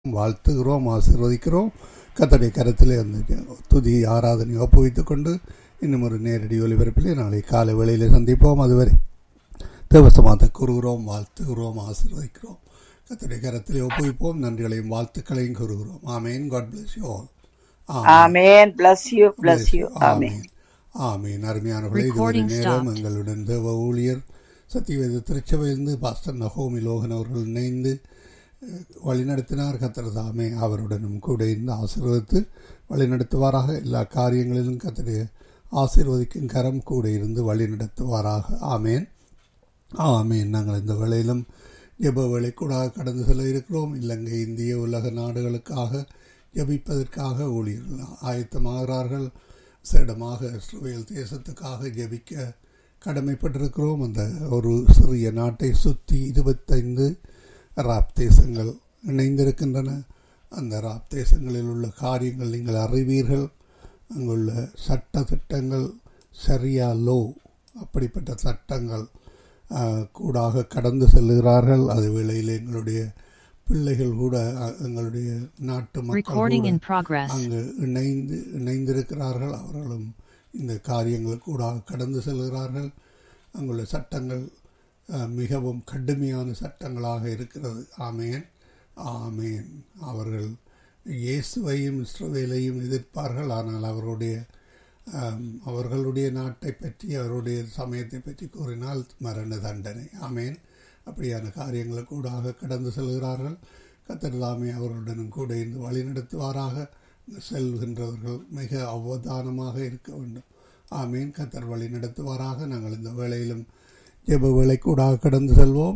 வாழ்த்துகிறோம் ஆசீர்வதிக்கிறோம் கத்தடைய கரத்திலே அந்த துதி ஆராதனை ஒப்புவித்துக் கொண்டு இன்னும் ஒரு நேரடி ஒலிபரப்பிலே நாளை காலை வேளையிலே சந்திப்போம் அதுவரை தேவசமாத கூறுகிறோம் வாழ்த்துகிறோம் ஆசீர்வதிக்கிறோம் கத்தடைய கரத்திலே ஒப்புவிப்போம் நன்றிகளையும் வாழ்த்துக்களையும் கூறுகிறோம் amen God bless you all Amen. Bless you. Bless you. Amen. ஆமீன் ஆமீன் அருமையானவர்களே இதுவரை Recording நேரம் stopped. எங்களுடன் தேவ ஊழியர் சத்தியவேத திருச்சபையிலிருந்து பாஸ்டர் நகோமி லோகன் அவர்கள் இணைந்து அஹ், வழிநடத்தினார் கத்தர் தாமே அவருடனும் கூட இருந்து ஆசீர்வதித்து வழிநடத்துவாராக எல்லா காரியங்களிலும் கத்தருடைய ஆசீர்வதிக்கும் கரம் கூட இருந்து வழிநடத்துவாராக ஆமேன் ஆமேன் நாங்கள் இந்த வேளையிலும் ஜெப வேலை கூட கடந்து செல்ல இருக்கிறோம் இலங்கை இந்திய உலக நாடுகளுக்காக ஜெபிப்பதற்காக ஊழியர்கள் ஆயத்தமாகிறார்கள் சேடமாக இஸ்ரவேல் தேசத்துக்காக ஜெபிக்க கடமைப்பட்டிருக்கிறோம் அந்த ஒரு சிறிய நாட்டை சுற்றி இருபத்தைந்து ராப் தேசங்கள் இணைந்திருக்கின்றன அந்த ராப் தேசங்களில் உள்ள காரியங்கள் நீங்கள் அறிவீர்கள் அங்குள்ள சட்ட திட்டங்கள் சரியா லோ அப்படிப்பட்ட சட்டங்கள் ஆஹ், கூடாக கடந்து செல்லுகிறார்கள் அது வேளையில் எங்களுடைய பிள்ளைகள் கூட அஹ், எங்களுடைய நாட்டு மக்கள் Recording கூட in progress. அங்கு இணைந்து இணைந்திருக்கிறார்கள் அவர்களும் இந்த காரியங்கள் கூட கடந்து செல்கிறார்கள் அங்குள்ள சட்டங்கள் அஹ், மிகவும் கடுமையான சட்டங்களாக இருக்கிறது ஆமேன் ஆமேன் அவர்கள் இயேசுவையும் இஸ்ரவேலையும் எதிர்ப்பார்கள் ஆனால் அவருடைய ஆம், அவர்களுடைய நாட்டை பற்றி அவருடைய சமயத்தை பற்றி கூறினால் மரண தண்டனை ஆமேன் அப்படியான காரியங்களை கூடாக கடந்து செல்கிறார்கள் கத்தர் தாமே அவர்களுடனும் கூட இருந்து வழிநடத்துவாராக செல்கின்றவர்கள் மிக அவதானமாக இருக்க வேண்டும் ஆமேன் கத்தர் வழி நடத்துவாராக நாங்கள் இந்த வேளையிலும் ஜெப வேலை கூடாக கடந்து செல்வோம்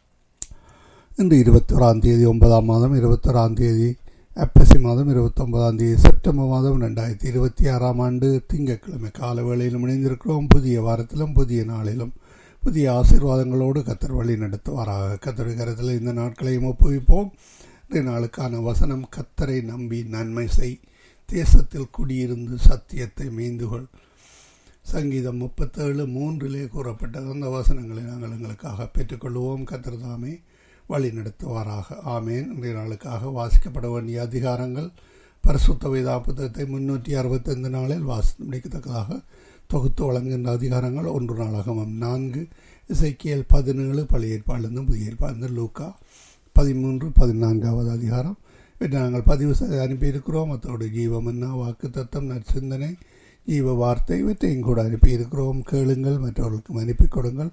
இன்று இருபத்தோராம் தேதி ஒன்பதாம் மாதம் இருபத்தோராம் தேதி அப்பசி மாதம் இருபத்தொன்பதாம் தேதி செப்டம்பர் மாதம் ரெண்டாயிரத்தி இருபத்தி ஆறாம் ஆண்டு திங்கட்கிழமை கால வேளையிலும் இணைந்திருக்கிறோம் புதிய வாரத்திலும் புதிய நாளிலும் புதிய ஆசீர்வாதங்களோடு கத்தர் வழி நடத்துவாராக கத்தருடைய கரத்தில் இந்த நாட்களையும் ஒப்புவிப்போம் இன்றைய நாளுக்கான வசனம் கத்தரை நம்பி நன்மை செய் தேசத்தில் குடியிருந்து சத்தியத்தை மீந்துகொள் சங்கீதம் முப்பத்தேழு மூன்றிலே கூறப்பட்ட அந்த வசனங்களை நாங்கள் எங்களுக்காக பெற்றுக்கொள்வோம் கத்தர் தாமே வழி நடத்துவாராக ஆமேன் இன்றைய நாளுக்காக வாசிக்கப்பட வேண்டிய அதிகாரங்கள் பரிசுத்த வேதா புத்தகத்தை முன்னூற்றி அறுபத்தைந்து நாளில் வாசி முடிக்கத்தக்கதாக தொகுத்து வழங்குகின்ற அதிகாரங்கள் ஒன்று நாளாகமம் நான்கு இசைக்கியல் பதினேழு பழைய ஏற்பாடிலிருந்து புதிய ஏற்பாடு லூக்கா பதிமூன்று பதினான்காவது அதிகாரம் இவற்றை நாங்கள் பதிவு செய்து அனுப்பியிருக்கிறோம் அத்தோடு ஜீவமன்னா வாக்கு தத்தம் நற்சிந்தனை ஜீவ வார்த்தை இவற்றையும் கூட அனுப்பியிருக்கிறோம் கேளுங்கள் மற்றவர்களுக்கும் அனுப்பி கொடுங்கள்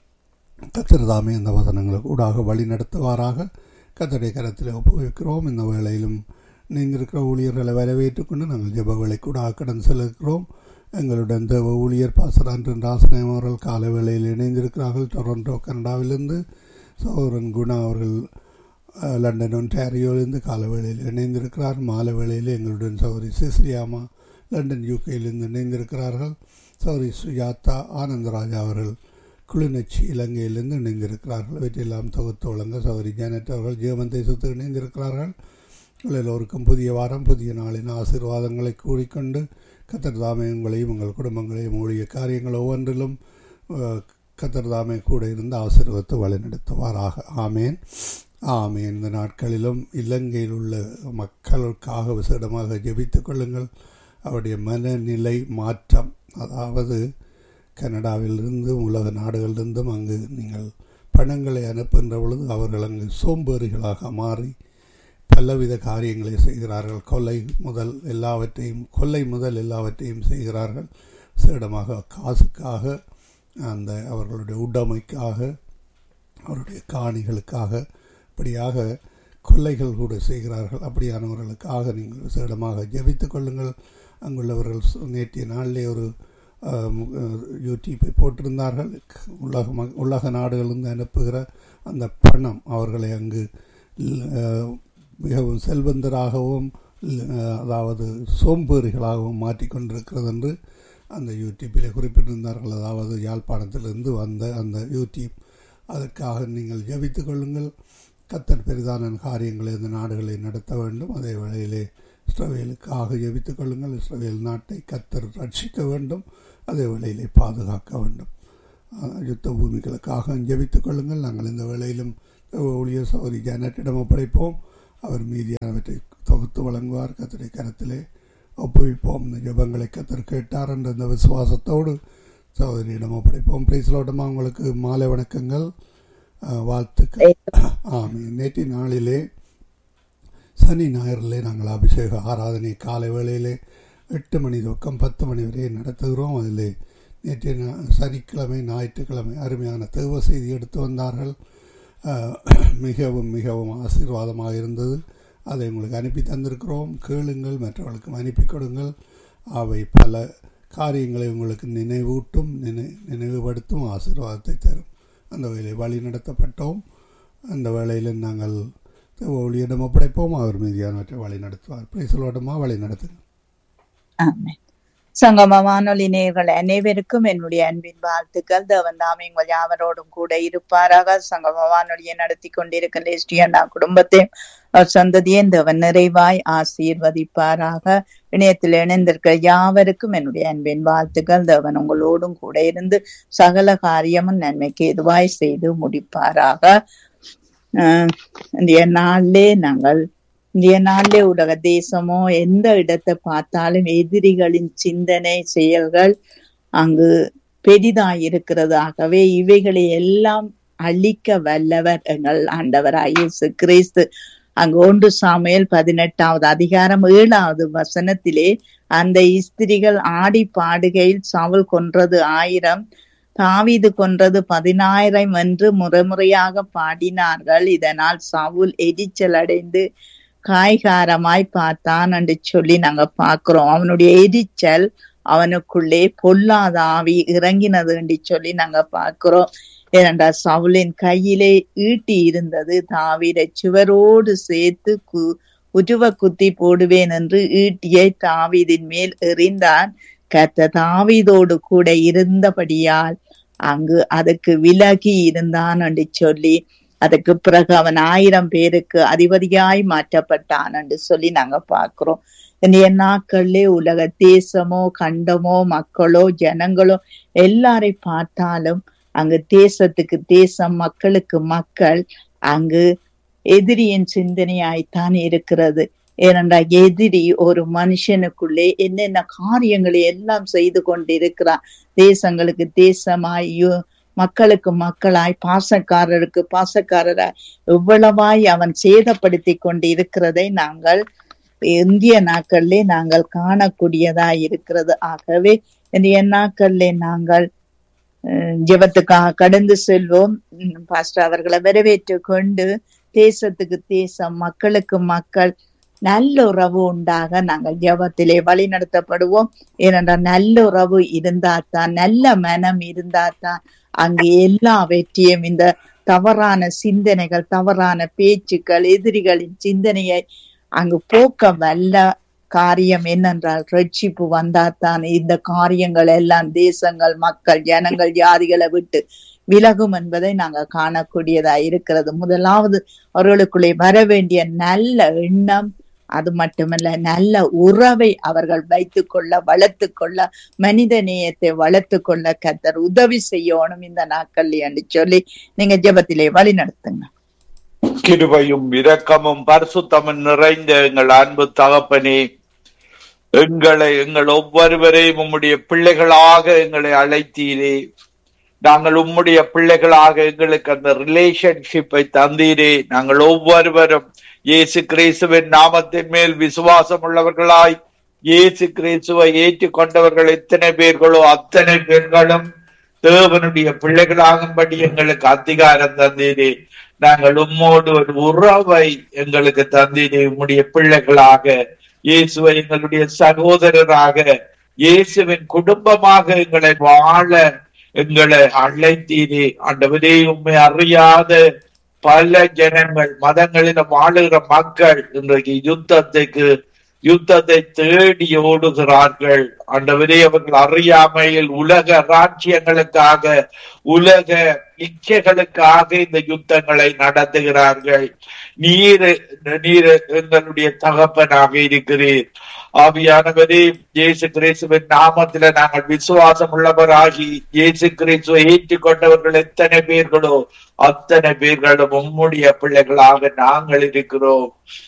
கத்திரதாமே அந்த வசனங்களுக்கு ஊடாக வழி நடத்துவாராக கத்தருடைய கரத்தில் ஒப்புவிக்கிறோம் இந்த வேளையிலும் நீந்திருக்கிற ஊழியர்களை வரவேற்றுக் கொண்டு நாங்கள் ஜெப வேலை கூட கடந்து செல்கிறோம் எங்களுடன் தேவ ஊழியர் பாசரான் ராசனம் அவர்கள் காலை வேளையில் இணைந்திருக்கிறார்கள் டொரண்டோ கனடாவிலிருந்து சௌரன் குணா அவர்கள் அஹ், லண்டன் ஒன்டாரியோவிலிருந்து கால வேளையில் இணைந்திருக்கிறார் மாலை வேளையில் எங்களுடன் சௌரி சிசிலியாமா லண்டன் யூகேயிலிருந்து இணைந்திருக்கிறார்கள் சௌரி சுஜாதா ஆனந்தராஜா அவர்கள் கிளிநொச்சி இலங்கையிலிருந்து இணைந்திருக்கிறார்கள் இவற்றெல்லாம் தொகுத்து வழங்க சௌரி ஜானட் அவர்கள் ஜீவன் தேசத்தில் இணைந்திருக்கிறார்கள் உங்கள் எல்லோருக்கும் புதிய வாரம் புதிய நாளின் ஆசீர்வாதங்களை கூறிக்கொண்டு கத்தர் தாமே உங்களையும் உங்கள் குடும்பங்களையும் ஊழிய காரியங்கள் ஒவ்வொன்றிலும் அஹ், கத்தர் தாமே கூட இருந்து ஆசீர்வத்து வழிநடத்துவாராக ஆமேன் ஆமேன் இந்த நாட்களிலும் இலங்கையில் உள்ள மக்களுக்காக விசேடமாக ஜெபித்துக் கொள்ளுங்கள் அவருடைய மனநிலை மாற்றம் அதாவது கனடாவிலிருந்து உலக நாடுகளிலிருந்தும் அங்கு நீங்கள் பணங்களை அனுப்புகின்ற பொழுது அவர்கள் அங்கு சோம்பேறிகளாக மாறி பலவித காரியங்களை செய்கிறார்கள் கொலை முதல் எல்லாவற்றையும் கொள்ளை முதல் எல்லாவற்றையும் செய்கிறார்கள் சேடமாக காசுக்காக அந்த அவர்களுடைய உடைமைக்காக அவருடைய காணிகளுக்காக இப்படியாக கொள்ளைகள் கூட செய்கிறார்கள் அப்படியானவர்களுக்காக நீங்கள் விசேடமாக ஜெபித்துக் கொள்ளுங்கள் அங்குள்ளவர்கள் சு- நேற்றைய நாளிலே ஒரு ஆம், அஹ், யூடியூப்பை போட்டிருந்தார்கள் உலக ம- உலக நாடுகளிலிருந்து அனுப்புகிற அந்த பணம் அவர்களை அங்கு ல்- அஹ், மிகவும் செல்வந்தராகவும் ல்- அஹ், அதாவது சோம்பேறிகளாகவும் மாற்றிக்கொண்டிருக்கிறது என்று அந்த யூடியூப்பில் குறிப்பிட்டிருந்தார்கள் அதாவது யாழ்ப்பாணத்திலிருந்து வந்த அந்த யூடியூப் அதற்காக நீங்கள் ஜெபித்துக் கொள்ளுங்கள் கத்தர் பெரிதான காரியங்களை இந்த நாடுகளை நடத்த வேண்டும் அதே வேளையிலே இஸ்ரவேலுக்காக ஜெபித்துக் கொள்ளுங்கள் இஸ்ரவேல் நாட்டை கத்தர் ரட்சிக்க வேண்டும் அதே வேளையிலே பாதுகாக்க வேண்டும் அஹ், யுத்த பூமிகளுக்காக ஜெபித்துக் கொள்ளுங்கள் நாங்கள் இந்த வேளையிலும் ஊழியர் சௌரி ஜானட்டிடம் ஒப்படைப்போம் அவர் மீதியானவற்றை தொகுத்து வழங்குவார் கத்தரை கரத்திலே ஒப்புவிப்போம் இந்த ஜபங்களை கத்தர் கேட்டார் என்ற அந்த விசுவாசத்தோடு சகோதரியிடம் ஒப்படைப்போம் பிரைஸ்லோட்டமா உங்களுக்கு மாலை வணக்கங்கள் அஹ், வாழ்த்துக்கள் ஆமாம் நேற்று நாளிலே சனி ஞாயிறிலே நாங்கள் அபிஷேக ஆராதனை காலை வேளையிலே எட்டு மணி துவக்கம் பத்து மணி வரை நடத்துகிறோம் அதில் நேற்று நா- சனிக்கிழமை ஞாயிற்றுக்கிழமை அருமையான தேவ செய்தி எடுத்து வந்தார்கள் அஹ், மிகவும் மிகவும் ஆசீர்வாதமாக இருந்தது அதை உங்களுக்கு அனுப்பி தந்திருக்கிறோம் கேளுங்கள் மற்றவர்களுக்கும் அனுப்பி கொடுங்கள் அவை பல காரியங்களை உங்களுக்கு நினைவூட்டும் நினை நினைவுபடுத்தும் ஆசீர்வாதத்தை தரும் அந்த வேலை வழி நடத்தப்பட்டோம் அந்த வேளையில் நாங்கள் தேவ ஊழியரிடம் ஒப்படைப்போம் அவர் மீதியானவற்றை வழி நடத்துவார் பிரைசலோட்டமா வழி நடத்துங்க ஆமென் சங்கம வானொலி நேயர்கள் அனைவருக்கும் என்னுடைய அன்பின் வாழ்த்துக்கள் தேவன் தாமே உங்கள் யாவரோடும் கூட இருப்பாராக சங்கம வானொலியை நடத்தி கொண்டிருக்கின்ற ஸ்ரீயண்ணா குடும்பத்தையும் அவர் சந்ததியும் தேவன் நிறைவாய் ஆசீர்வதிப்பாராக இணையத்தில் இணைந்திருக்கிற யாவருக்கும் என்னுடைய அன்பின் வாழ்த்துக்கள் தேவன் உங்களோடும் கூட இருந்து சகல காரியமும் நன்மைக்கு எதுவாய் செய்து முடிப்பாராக ஆஹ் இன்றைய நாளிலே நாங்கள் இன்றைய நாளிலே உலக தேசமோ எந்த இடத்தை பார்த்தாலும் எதிரிகளின் சிந்தனை செயல்கள் அங்கு பெரிதாய் இருக்கிறதாகவே இவைகளை எல்லாம் அழிக்க வல்லவர் எங்கள் ஆண்டவராய் இயேசு கிறிஸ்து அங்கு ஒன்று சாமுவேல் பதினெட்டாவது அதிகாரம் ஏழாவது வசனத்திலே அந்த ஸ்திரிகள் ஆடி பாடுகையில் சாவல் கொன்றது ஆயிரம் தாவீது கொன்றது பதினாயிரம் என்று முறைமுறையாக பாடினார்கள் இதனால் சவுல் எரிச்சல் அடைந்து காய்காரமாய் பார்த்தான் என்று சொல்லி நாங்க பார்க்கிறோம் அவனுடைய எரிச்சல் அவனுக்குள்ளே பொல்லாத ஆவி இறங்கினது என்று சொல்லி நாங்க பார்க்கிறோம் ஏனென்றால் சவுலின் கையிலே ஈட்டி இருந்தது தாவீதை சுவரோடு சேர்த்து கு உருவ குத்தி போடுவேன் என்று ஈட்டியை தாவீதின் மேல் எறிந்தான் கர்த்தர் தாவீதோடு கூட இருந்தபடியால் அங்கு அதுக்கு விலகி இருந்தான் என்று சொல்லி அதுக்கு பிறகு அவன் ஆயிரம் பேருக்கு அதிபதியாய் மாற்றப்பட்டான் என்று சொல்லி நாங்க பார்க்கிறோம் இன்றைய நாட்கள்லே உலக தேசமோ கண்டமோ மக்களோ ஜனங்களோ எல்லாரை பார்த்தாலும் அங்கு தேசத்துக்கு தேசம் மக்களுக்கு மக்கள் அங்கு எதிரியின் சிந்தனையாய்த்தான் இருக்கிறது ஏனென்றால் எதிரி ஒரு மனுஷனுக்குள்ளே என்னென்ன காரியங்களை எல்லாம் செய்து கொண்டிருக்கிறான் தேசங்களுக்கு தேசமாய் யு- மக்களுக்கு மக்களாய் பாசக்காரருக்கு பாசக்காரராய் எவ்வளவாய் அவன் சேதப்படுத்தி கொண்டு இருக்கிறதை நாங்கள் இந்திய நாட்களிலே நாங்கள் காணக்கூடியதாய் இருக்கிறது ஆகவே இந்திய நாட்களிலே நாங்கள் அஹ், ஜெபத்துக்காக கடந்து செல்வோம் உம், பாஸ்டர் அவர்களை வரவேற்று கொண்டு தேசத்துக்கு தேசம் மக்களுக்கு மக்கள் நல்ல உறவு உண்டாக நாங்கள் ஜெபத்திலே வழி நடத்தப்படுவோம் ஏனென்றால் நல்ல உறவு இருந்தால்தான் நல்ல மனம் இருந்தால்தான் அங்கு எல்லா வெற்றியும் இந்த தவறான சிந்தனைகள் தவறான பேச்சுக்கள் எதிரிகளின் சிந்தனையை அங்கு போக்க வல்ல காரியம் என்னென்றால் ரட்சிப்பு வந்தால்தான் இந்த காரியங்கள் எல்லாம் தேசங்கள் மக்கள் ஜனங்கள் ஜாதிகளை விட்டு விலகும் என்பதை நாங்க காணக்கூடியதா இருக்கிறது முதலாவது அவர்களுக்குள்ளே வர வேண்டிய நல்ல எண்ணம் அது மட்டுமல்ல நல்ல உறவை அவர்கள் வைத்துக் கொள்ள வளர்த்து கொள்ள மனித நேயத்தை வளர்த்து கொள்ள கத்தர் உதவி செய்யணும் இந்த நாட்கள் என்று சொல்லி நீங்க ஜெபத்திலே வழி நடத்துங்க கிருபையும் இரக்கமும் பரிசுத்தமும் நிறைந்த எங்கள் அன்பு தகப்பனே எங்களை எங்கள் ஒவ்வொருவரையும் உம்முடைய பிள்ளைகளாக எங்களை அழைத்தீரே நாங்கள் உம்முடைய பிள்ளைகளாக எங்களுக்கு அந்த ரிலேஷன்ஷிப்பை தந்தீரே நாங்கள் ஒவ்வொருவரும் இயேசு கிறிஸ்துவின் நாமத்தின் மேல் விசுவாசம் உள்ளவர்களாய் இயேசு கிறிஸ்துவை ஏற்றுக்கொண்டவர்கள் எத்தனை பேர்களோ அத்தனை பேர்களும் தேவனுடைய பிள்ளைகளாகும்படி எங்களுக்கு அதிகாரம் தந்தீரே நாங்கள் உம்மோடு ஒரு உறவை எங்களுக்கு தந்தீரே உம்முடைய பிள்ளைகளாக இயேசுவை எங்களுடைய சகோதரராக இயேசுவின் குடும்பமாக எங்களை வாழ எங்களை அழைத்தீரே ஆண்டவரே உண்மை அறியாத பல ஜனங்கள் மதங்களில வாழுகிற மக்கள் இன்றைக்கு யுத்தத்துக்கு யுத்தத்தை தேடி ஓடுகிறார்கள் ஆண்டவரே அவர்கள் அறியாமையில் உலக ராஜ்யங்களுக்காக உலக இச்சைகளுக்காக இந்த யுத்தங்களை நடத்துகிறார்கள் நீர் நீர் எங்களுடைய தகப்பனாக இருக்கிறீர் ஆவியானவரே இயேசு கிறிஸ்துவின் நாமத்தில நாங்கள் விசுவாசம் உள்ளவராகி இயேசு கிறிஸ்துவை ஏற்றுக்கொண்டவர்கள் எத்தனை பேர்களோ அத்தனை பேர்களும் உம்முடைய பிள்ளைகளாக நாங்கள் இருக்கிறோம்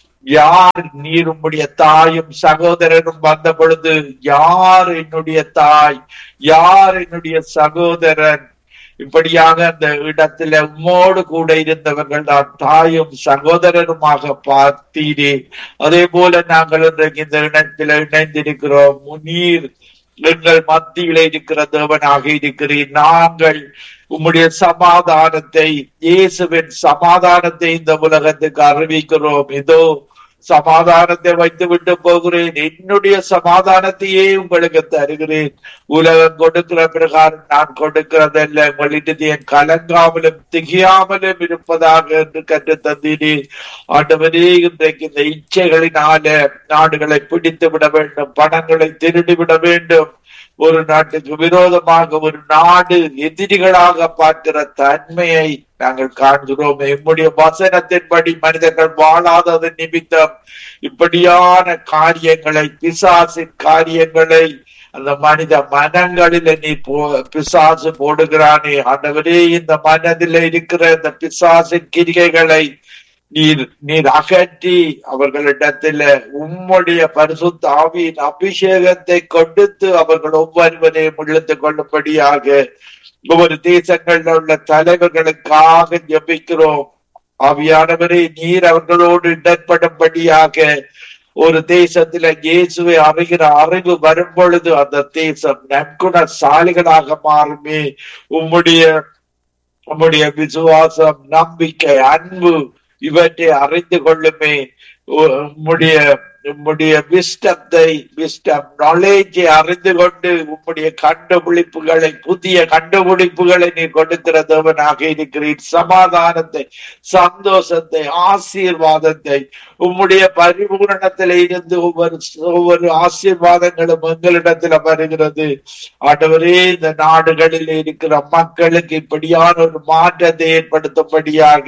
யார் நீர் உம்முடைய தாயும் சகோதரரும் வந்த பொழுது யார் என்னுடைய தாய் யார் என்னுடைய சகோதரன் இப்படியாக அந்த இடத்துல உம்மோடு கூட இருந்தவர்கள் தான் தாயும் சகோதரருமாக பார்த்தீரே அதே போல நாங்கள் இன்றைக்கு இந்த இனத்தில் இணைந்திருக்கிறோம் நீர் எங்கள் மத்தியில இருக்கிற தேவனாக இருக்கிறீர் நாங்கள் உம்முடைய சமாதானத்தை இயேசுவின் சமாதானத்தை இந்த உலகத்துக்கு அறிவிக்கிறோம் இதோ சமாதானத்தை வைத்து விட்டு போகிறேன் என்னுடைய சமாதானத்தையே உங்களுக்கு தருகிறேன் உலகம் கொடுக்கிற பிரகாரம் நான் கொடுக்கிறதல்ல உங்களிட்டு என் கலங்காமலும் திகையாமலும் இருப்பதாக என்று கற்று தந்தீரேன் ஆண்டவரே இன்றைக்கு இந்த இச்சைகளினால நாடுகளை பிடித்து விட வேண்டும் பணங்களை திருடி விட வேண்டும் ஒரு நாட்டுக்கு விரோதமாக ஒரு நாடு எதிரிகளாக பார்க்கிற தன்மையை நாங்கள் காண்கிறோம் எம்முடைய வசனத்தின்படி மனிதர்கள் வாழாதது நிமித்தம் இப்படியான காரியங்களை பிசாசின் காரியங்களை அந்த மனித மனங்களில நீ போ பிசாசு போடுகிறானே ஆண்டவரே இந்த மனதில் இருக்கிற இந்த பிசாசின் கிரிகைகளை நீர் நீர் அகற்றி அவர்களிடத்துல உம்முடைய பரிசுத்த ஆவியின் அபிஷேகத்தை கொடுத்து அவர்கள் ஒவ்வொருவரையும் இழுத்து கொள்ளும்படியாக ஒவ்வொரு தேசங்களில் உள்ள தலைவர்களுக்காக ஜபிக்கிறோம் ஆவியானவரே நீர் அவர்களோடு இடர்படும்படியாக ஒரு தேசத்துல இயேசுவை அறிகிற அறிவு வரும் பொழுது அந்த தேசம் நற்குணசாலிகளாக மாறுமே உம்முடைய உம்முடைய விசுவாசம் நம்பிக்கை அன்பு இவற்றை அறிந்து கொள்ளுமே உம்முடைய உம்முடைய விஸ்டத்தை விஸ்டம் நாலேஜை அறிந்து கொண்டு உம்முடைய கண்டுபிடிப்புகளை புதிய கண்டுபிடிப்புகளை நீ கொடுக்கிற தேவனாக இருக்கிறீர் சமாதானத்தை சந்தோஷத்தை ஆசீர்வாதத்தை உம்முடைய பரிபூரணத்தில இருந்து ஒவ்வொரு ஒவ்வொரு ஆசீர்வாதங்களும் எங்களிடத்துல வருகிறது ஆண்டவரே இந்த நாடுகளில் இருக்கிற மக்களுக்கு இப்படியான ஒரு மாற்றத்தை ஏற்படுத்தும்படியாக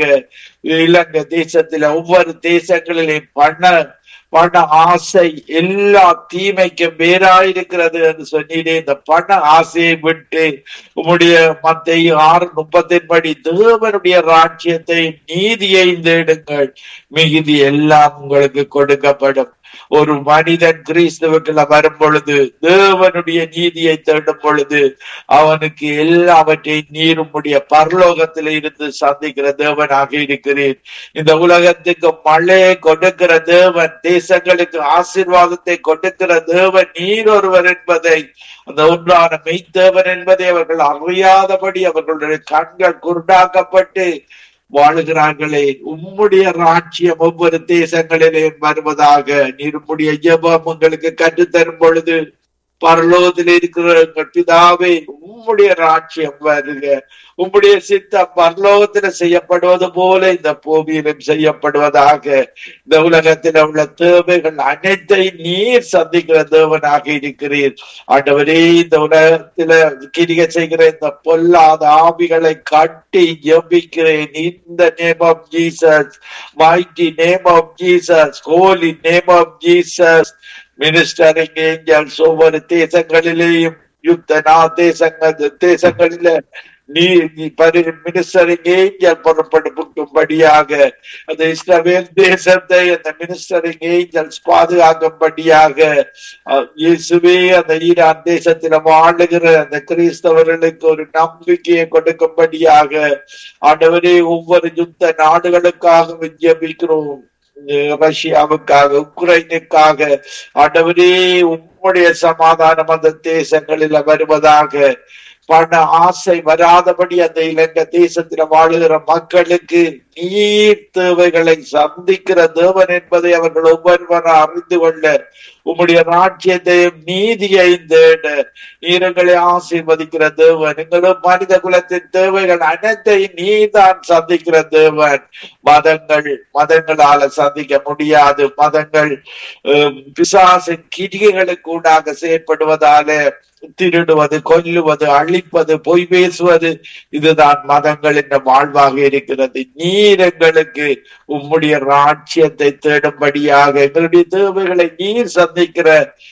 இலங்கை தேசத்துல ஒவ்வொரு தேசங்களிலே பண்ண பண ஆசை எல்லா தீமைக்கும் வேறாயிருக்கிறது என்று சொன்னீரே இந்த பண ஆசையை விட்டு உம்முடைய மத்திய ஆறு முப்பத்தின் படி தேவனுடைய ராஜ்யத்தை நீதியை தேடுங்கள் மிகுதி எல்லாம் உங்களுக்கு கொடுக்கப்படும் ஒரு மனிதன் கிறிஸ்துவுக்குள்ள வரும் பொழுது தேவனுடைய நீதியை தேடும் பொழுது அவனுக்கு எல்லாவற்றையும் நீருமுடைய பரலோகத்தில் இருந்து சந்திக்கிற தேவனாக இருக்கிறேன் இந்த உலகத்துக்கு மழையை கொடுக்கிற தேவன் தேசங்களுக்கு ஆசீர்வாதத்தை கொடுக்கிற தேவன் நீர் ஒருவர் என்பதை அந்த ஒன்றான மெய்த்தேவன் என்பதை அவர்கள் அறியாதபடி அவர்களுடைய கண்கள் குருடாக்கப்பட்டு வாழுகிறார்களே உம்முடைய ராட்சியம் ஒவ்வொரு தேசங்களிலே வருவதாக நீருமுடைய ஜெபம் உங்களுக்கு கற்றுத்தரும் பொழுது பரலோகத்தில் இருக்கிற எங்கள் பிதாவே உம்முடைய ராட்சியம் வருக உம்முடைய சித்தம் பரலோகத்துல செய்யப்படுவது போல இந்த பூமியிலும் செய்யப்படுவதாக இந்த உலகத்தில் உள்ள தேவைகள் அனைத்தையும் நீர் சந்திக்கிற தேவனாக இருக்கிறீர் ஆண்டவரே இந்த உலகத்துல கிரிக செய்கிற இந்த பொல்லாத ஆவிகளை கட்டி ஜபிக்கிறேன் இந்த name of Jesus mighty name of Jesus holy name of Jesus ministering angels ஒவ்வொரு தேசங்களிலேயும் யுத்த நா தேசங்கள் தேசங்களில நீ மினிஸ்டரிங் ஏஞ்சல் புறப்படும்படியாக அந்த இஸ்ரவேல் தேசத்தை அந்த மினிஸ்டரிங் ஏஞ்சல்ஸ் பாதுகாக்கும்படியாக இயேசுவே அந்த ஈரான் தேசத்துல வாழுகிற அந்த கிறிஸ்தவர்களுக்கு ஒரு நம்பிக்கையை கொடுக்கும்படியாக ஆண்டவரே ஒவ்வொரு யுத்த நாடுகளுக்காக ஜெபிக்கிறோம் ரஷ்யாவுக்காக உக்ரைனுக்காக ஆண்டவரே உம்முடைய சமாதானம் அந்த தேசங்களில் வருவதாக பண ஆசை வராதபடி அந்த இலங்கை தேசத்துல வாழுகிற மக்களுக்கு நீர் தேவைகளை சந்திக்கிற தேவன் என்பதை அவர்கள் ஒவ்வொருவரும் அறிந்து கொள்ள உம்முடைய ராஜ்யத்தையும் நீதியையும் தேட நீரங்களை ஆசீர்வதிக்கிற தேவன் எங்களும் மனித குலத்தின் தேவைகள் அனைத்தையும் நீதான் சந்திக்கிற தேவன் மதங்கள் மதங்களால சந்திக்க முடியாது மதங்கள் அஹ், பிசாசின் கிரிகைகளுக்கு ஊடாக செயற்படுவதால திருடுவது கொல்லுவது அழிப்பது பொய் பேசுவது இதுதான் மதங்கள் என்ற வாழ்வாக இருக்கிறது நீர் எங்களுக்கு உம்முடைய ராஜ்யத்தை தேடும்படியாக எங்களுடைய தேவைகளை நீர் சந்திக்கிற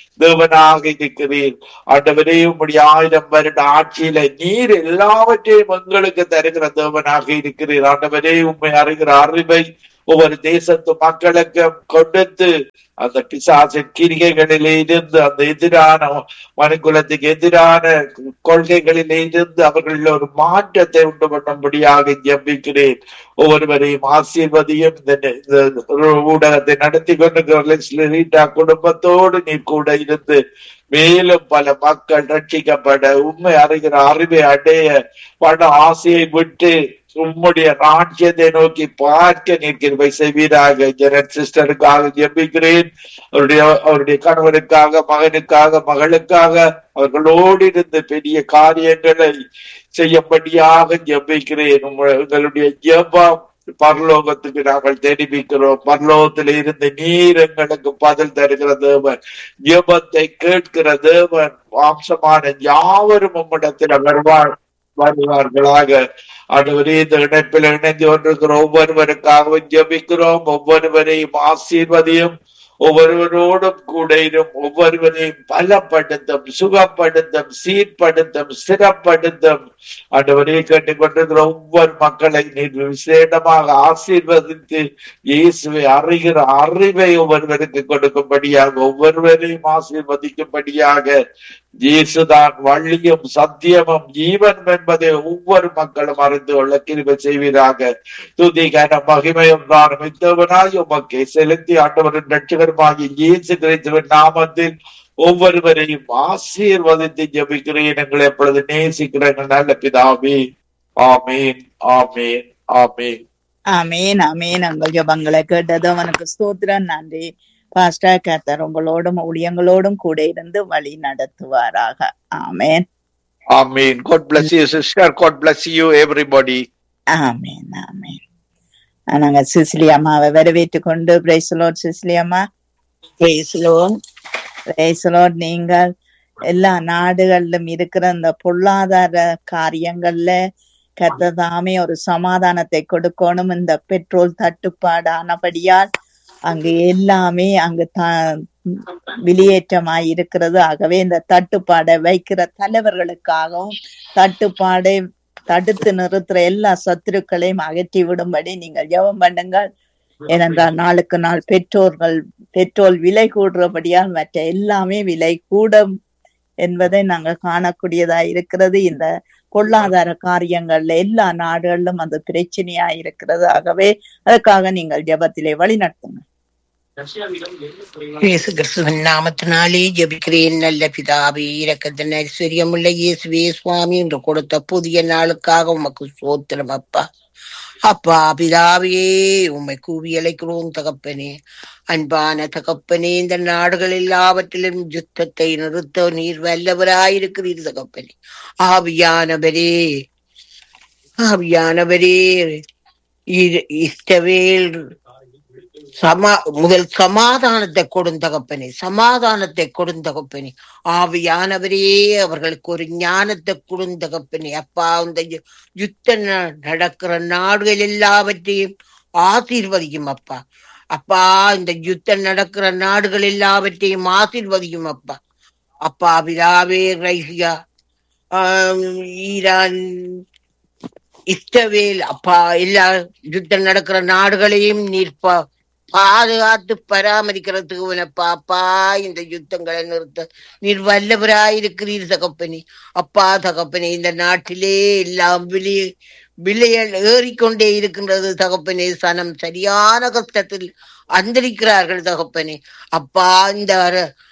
தேவனாக இருக்கிறீர் ஆண்டவரே உம்முடைய ஆயிரம் வருட ஆட்சியில நீர் எல்லாவற்றையும் எங்களுக்கு தருகிற தேவனாக இருக்கிறீர் ஆண்டவரே உண்மை அறிகிற அறிவை ஒவ்வொரு தேசத்து மக்களுக்கு கொடுத்து அந்த பிசாசின் கிரிகைகளிலே இருந்து அந்த எதிரான மனுக்குலத்துக்கு எதிரான கொள்கைகளிலே இருந்து அவர்கள் ஒரு மாற்றத்தை உண்டு பண்ணும்படியாக ஜெபிக்கிறேன் ஒவ்வொருவரையும் ஆசீர்வதியும் இந்த இந்த ஊடகத்தை நடத்தி கொண்டிருக்கிற குடும்பத்தோடு நீ கூட இருந்து மேலும் பல மக்கள் ரட்சிக்கப்பட உண்மை அறிகிற அறிவை அடைய பண ஆசையை விட்டு உம்முடைய ராஜ்யத்தை நோக்கி பார்க்க நிற்கிறவை செய்வீராக ஜெனட் சிஸ்டருக்காக ஜெபிக்கிறேன் அவருடைய அவருடைய கணவருக்காக மகனுக்காக மகளுக்காக அவர்களோடு இருந்து பெரிய காரியங்களை செய்யும்படியாக ஜெபிக்கிறேன் உம்ம- உங்களுடைய ஜெபம் பரலோகத்துக்கு நாங்கள் தெரிவிக்கிறோம் பரலோகத்தில் இருந்து நீர் எங்களுக்கு பதில் தருகிற தேவன் ஜெபத்தை கேட்கிற தேவன் மாம்சமான யாவரும் உம்மிடத்தில் வருவார் வருவார்களாக ஆண்டவரே இந்த இணைப்பில் இணைந்து கொண்டிருக்கிற ஒவ்வொருவருக்காகவும் ஜெபிக்கிறோம் ஒவ்வொருவரையும் ஆசீர்வதியும் ஒவ்வொருவரோடும் கூட இரும் ஒவ்வொருவரையும் பலப்படுத்தும் சுகப்படுத்தும் சீர்படுத்தும் ஸ்திரப்படுத்தும் ஆண்டவரே கேட்டுக்கொண்டிருக்கிற ஒவ்வொரு மக்களை நீர் விசேடமாக ஆசீர்வதித்து இயேசுவை அறிகிற அறிவை ஒவ்வொருவருக்கு கொடுக்கும்படியாக ஒவ்வொருவரையும் ஆசீர்வதிக்கும்படியாக இயேசுதான் வள்ளியும் சத்தியமும் ஜீவன் என்பதை ஒவ்வொரு மக்களும் அறிந்து கொள்ள கிருபை செய்வீராக துதி கன மகிமையும் நான் மித்தவனாய் உமக்கை செலுத்தி ஆண்டவரின் ரட்சகருமாகி இயேசு கிறிஸ்துவின் நாமத்தில் ஒவ்வொருவரையும் ஆசீர்வதித்து ஜெபிக்கிறேன் எங்களை எப்பொழுது நேசிக்கிற எங்கள் நல்ல பிதாவே ஆமீன் ஆமீன் ஆமீன் ஆமேன் ஆமேன் உங்கள் ஜபங்களை கேட்டது அவனுக்கு ஸ்தோத்திரம் நன்றி பாஸ்டர் கத்தர் உங்களோடும் ஊழியங்களோடும் கூட இருந்து வழி நடத்துவாராக ஆமேன் ஆமீன் God bless you sister God bless you everybody ஆமேன் ஆமேன் நாங்க சிசிலி அம்மாவை வரவேற்று கொண்டு பிரைசலோட் சிசிலி அம்மா பேசலோன் பிரைசலோட் நீங்கள் எல்லா நாடுகளிலும் இருக்கிற இந்த பொருளாதார காரியங்கள்ல கத்ததாமே ஒரு சமாதானத்தை கொடுக்கணும் இந்த பெட்ரோல் தட்டுப்பாடானபடியால் அங்கு எல்லாமே அங்கு த வெளியேற்றமாய் இருக்கிறது ஆகவே இந்த தட்டுப்பாடை வைக்கிற தலைவர்களுக்காகவும் தட்டுப்பாடை தடுத்து நிறுத்துற எல்லா சத்துருக்களையும் அகற்றி விடும்படி நீங்கள் ஜெபம் பண்ணுங்கள் ஏனென்றால் நாளுக்கு நாள் பெற்றோர்கள் பெட்ரோல் விலை கூடுறபடியால் மற்ற எல்லாமே விலை கூடும் என்பதை நாங்கள் காணக்கூடியதா இருக்கிறது இந்த பொருளாதார காரியங்கள்ல எல்லா நாடுகளிலும் அந்த பிரச்சனையா இருக்கிறது ஆகவே அதுக்காக நீங்கள் ஜெபத்திலே வழி நடத்துங்க இயேசு கிறிஸ்துவின் நாமத்தினாலே ஜெபிக்கிறேன் நல்ல பிதாவே இரக்கத்தின் ஐஸ்வர்யமுள்ள இயேசுவே சுவாமி என்று கொடுத்த புதிய நாளுக்காக உமக்கு சோத்திரம் அப்பா அப்பா பிதாவே உம்மை கூவி அழைக்கிறோம் தகப்பனே அன்பான தகப்பனே இந்த நாடுகள் எல்லாவற்றிலும் யுத்தத்தை நிறுத்த நீர் வல்லவராயிருக்கிறீர் தகப்பனே ஆவியானவரே ஆவியானவரே இ- இஸ்ரவேல் சமா முதல் சமாதானத்தை கொடுந்தகப்பனே சமாதானத்தை கொடுந்தகப்பனே ஆவியானவரே அவர்களுக்கு ஒரு ஞானத்தை கொடுந்தகப்பனே அப்பா இந்த யு- யுத்தம் ந- நடக்கிற நாடுகள் எல்லாவற்றையும் ஆசீர்வதிக்கும் அப்பா அப்பா இந்த யுத்தம் நடக்கிற நாடுகள் எல்லாவற்றையும் ஆசீர்வதிக்கும் அப்பா அப்பா பிதாவே ரைசியா ஆம், ஈரான் இஸ்ரவேல் அப்பா எல்லா யுத்தம் நடக்கிற நாடுகளையும் நீர் பா- பாதுகாத்து பராமரிக்கிறதுக்கு உனப்பா அப்பா இந்த யுத்தங்களை நிறுத்த நீர் வல்லவராயிருக்கிறீர் தகப்பனே அப்பா தகப்பனே இந்த நாட்டிலே எல்லாம் விலை விலைகள் ஏறிக்கொண்டே இருக்கின்றது தகப்பனே சனம் சரியான கஷ்டத்தில் அந்தரிக்கிறார்கள் தகப்பனே அப்பா இந்த அர-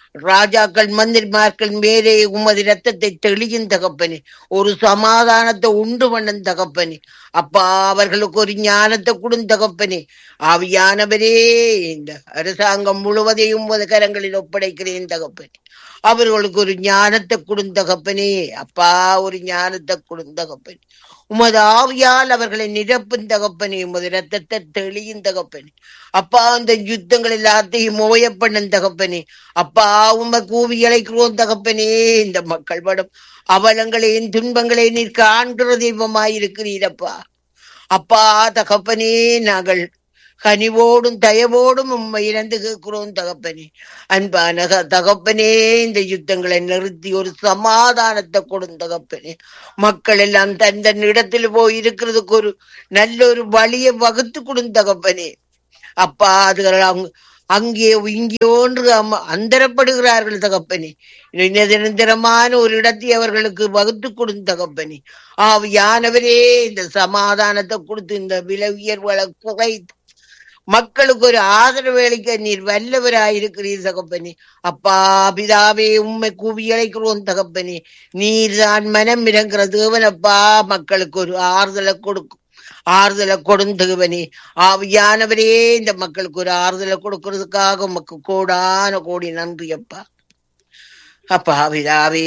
ராஜாக்கள் மந்திரிமார்கள் மேலே உமது ரத்தத்தை தெளியும் தகப்பனே ஒரு சமாதானத்தை உண்டு பண்ணன் தகப்பனே அப்பா அவர்களுக்கு ஒரு ஞானத்தை கொடும் தகப்பனே ஆவியானவரே இந்த அரசாங்கம் முழுவதையும் உமது கரங்களில் ஒப்படைக்கிறேன் தகப்பனே அவர்களுக்கு ஒரு ஞானத்தை கொடுந்தகப்பனே அப்பா ஒரு ஞானத்தை கொடுந்தகப்பனே உமது ஆவியால் அவர்களை நிரப்பும் தகப்பனே உமது ரத்தத்தை தெளியும் தகப்பனே அப்பா அந்த யுத்தங்கள் எல்லாத்தையும் ஓய பண்ணும் தகப்பனே அப்பா உம கூவி அழைக்கிறோம் தகப்பனே இந்த மக்கள் படம் அவலங்களையும் துன்பங்களையும் நீர் காண்கிற தெய்வமாயிருக்கிறீரப்பா அப்பா தகப்பனே நாங்கள் கனிவோடும் தயவோடும் உண்மை இறந்து கேட்கிறோம் தகப்பனே அன்பான க- தகப்பனே இந்த யுத்தங்களை நிறுத்தி ஒரு சமாதானத்தை கொடும் தகப்பனே மக்கள் எல்லாம் தன் தன் இடத்தில் போய் இருக்கிறதுக்கு ஒரு நல்ல ஒரு வழியை வகுத்து கொடும் தகப்பனே அப்பா அதுகள் அவங்க அங்கே இங்கேயோன்று அம்ம- அந்தரப்படுகிறார்கள் தகப்பனே நிர- நிரந்தரமான ஒரு இடத்தை அவர்களுக்கு வகுத்து கொடுத்த தகப்பனே ஆவியானவரே இந்த சமாதானத்தை கொடுத்து இந்த விலை உயர்வுகளை குறைத்து மக்களுக்கு ஒரு ஆதரவு அளிக்க நீர் வல்லவராயிருக்கிறீர் தகப்பனே அப்பா பிதாவே உண்மை கூவி அழைக்கிறோம் தகப்பனே நீர் தான் மனம் இறங்குற தேவனப்பா மக்களுக்கு ஒரு ஆறுதலை கொடுக்கும் ஆறுதலை கொடுந்தகவனே ஆவியானவரே இந்த மக்களுக்கு ஒரு ஆறுதலை கொடுக்கறதுக்காக உமக்கு கோடான கோடி நன்றி அப்பா அப்பா பிதாவே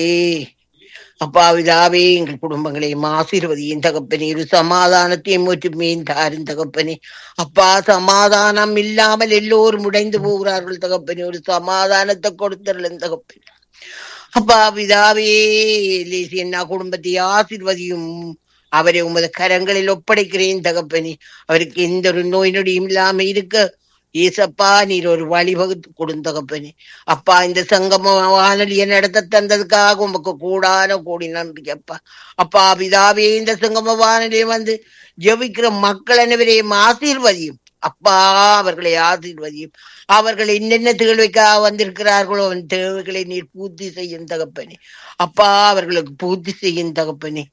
அப்பா பிதாவே எங்கள் குடும்பங்களையும் ஆசீர்வதியும் தகப்பனே ஒரு சமாதானத்தையும் ஒற்றுமையும் தாரும் தகப்பனே அப்பா சமாதானம் இல்லாமல் எல்லோரும் உடைந்து போகிறார்கள் தகப்பனே ஒரு சமாதானத்தை கொடுத்தரலும் தகப்பனே அப்பா பிதாவே லேசி என்ன குடும்பத்தை ஆசீர்வதியும் அவரை உமது கரங்களில் ஒப்படைக்கிறேன் தகப்பனே அவருக்கு எந்த ஒரு நோய் நொடியும் இல்லாம இருக்க ஏசப்பா நீர் ஒரு வழிவகுத்து கொடுந்தகப்பனே அப்பா இந்த சங்கம வானொலியை நடத்த தந்ததுக்காக உமக்கு கூடான கூடி நன்றி அப்பா அப்பா பிதாவே இந்த சங்கம வானொலியை வந்து ஜெபிக்கிற மக்கள் அனைவரையும் ஆசீர்வதியும் அப்பா அவர்களை ஆசீர்வதியும் அவர்கள் என்னென்ன தேவைக்காக வந்திருக்கிறார்களோ அவன் தேவைகளை நீர் பூர்த்தி செய்யும் தகப்பனே அப்பா அவர்களுக்கு பூர்த்தி செய்யும் தகப்பனே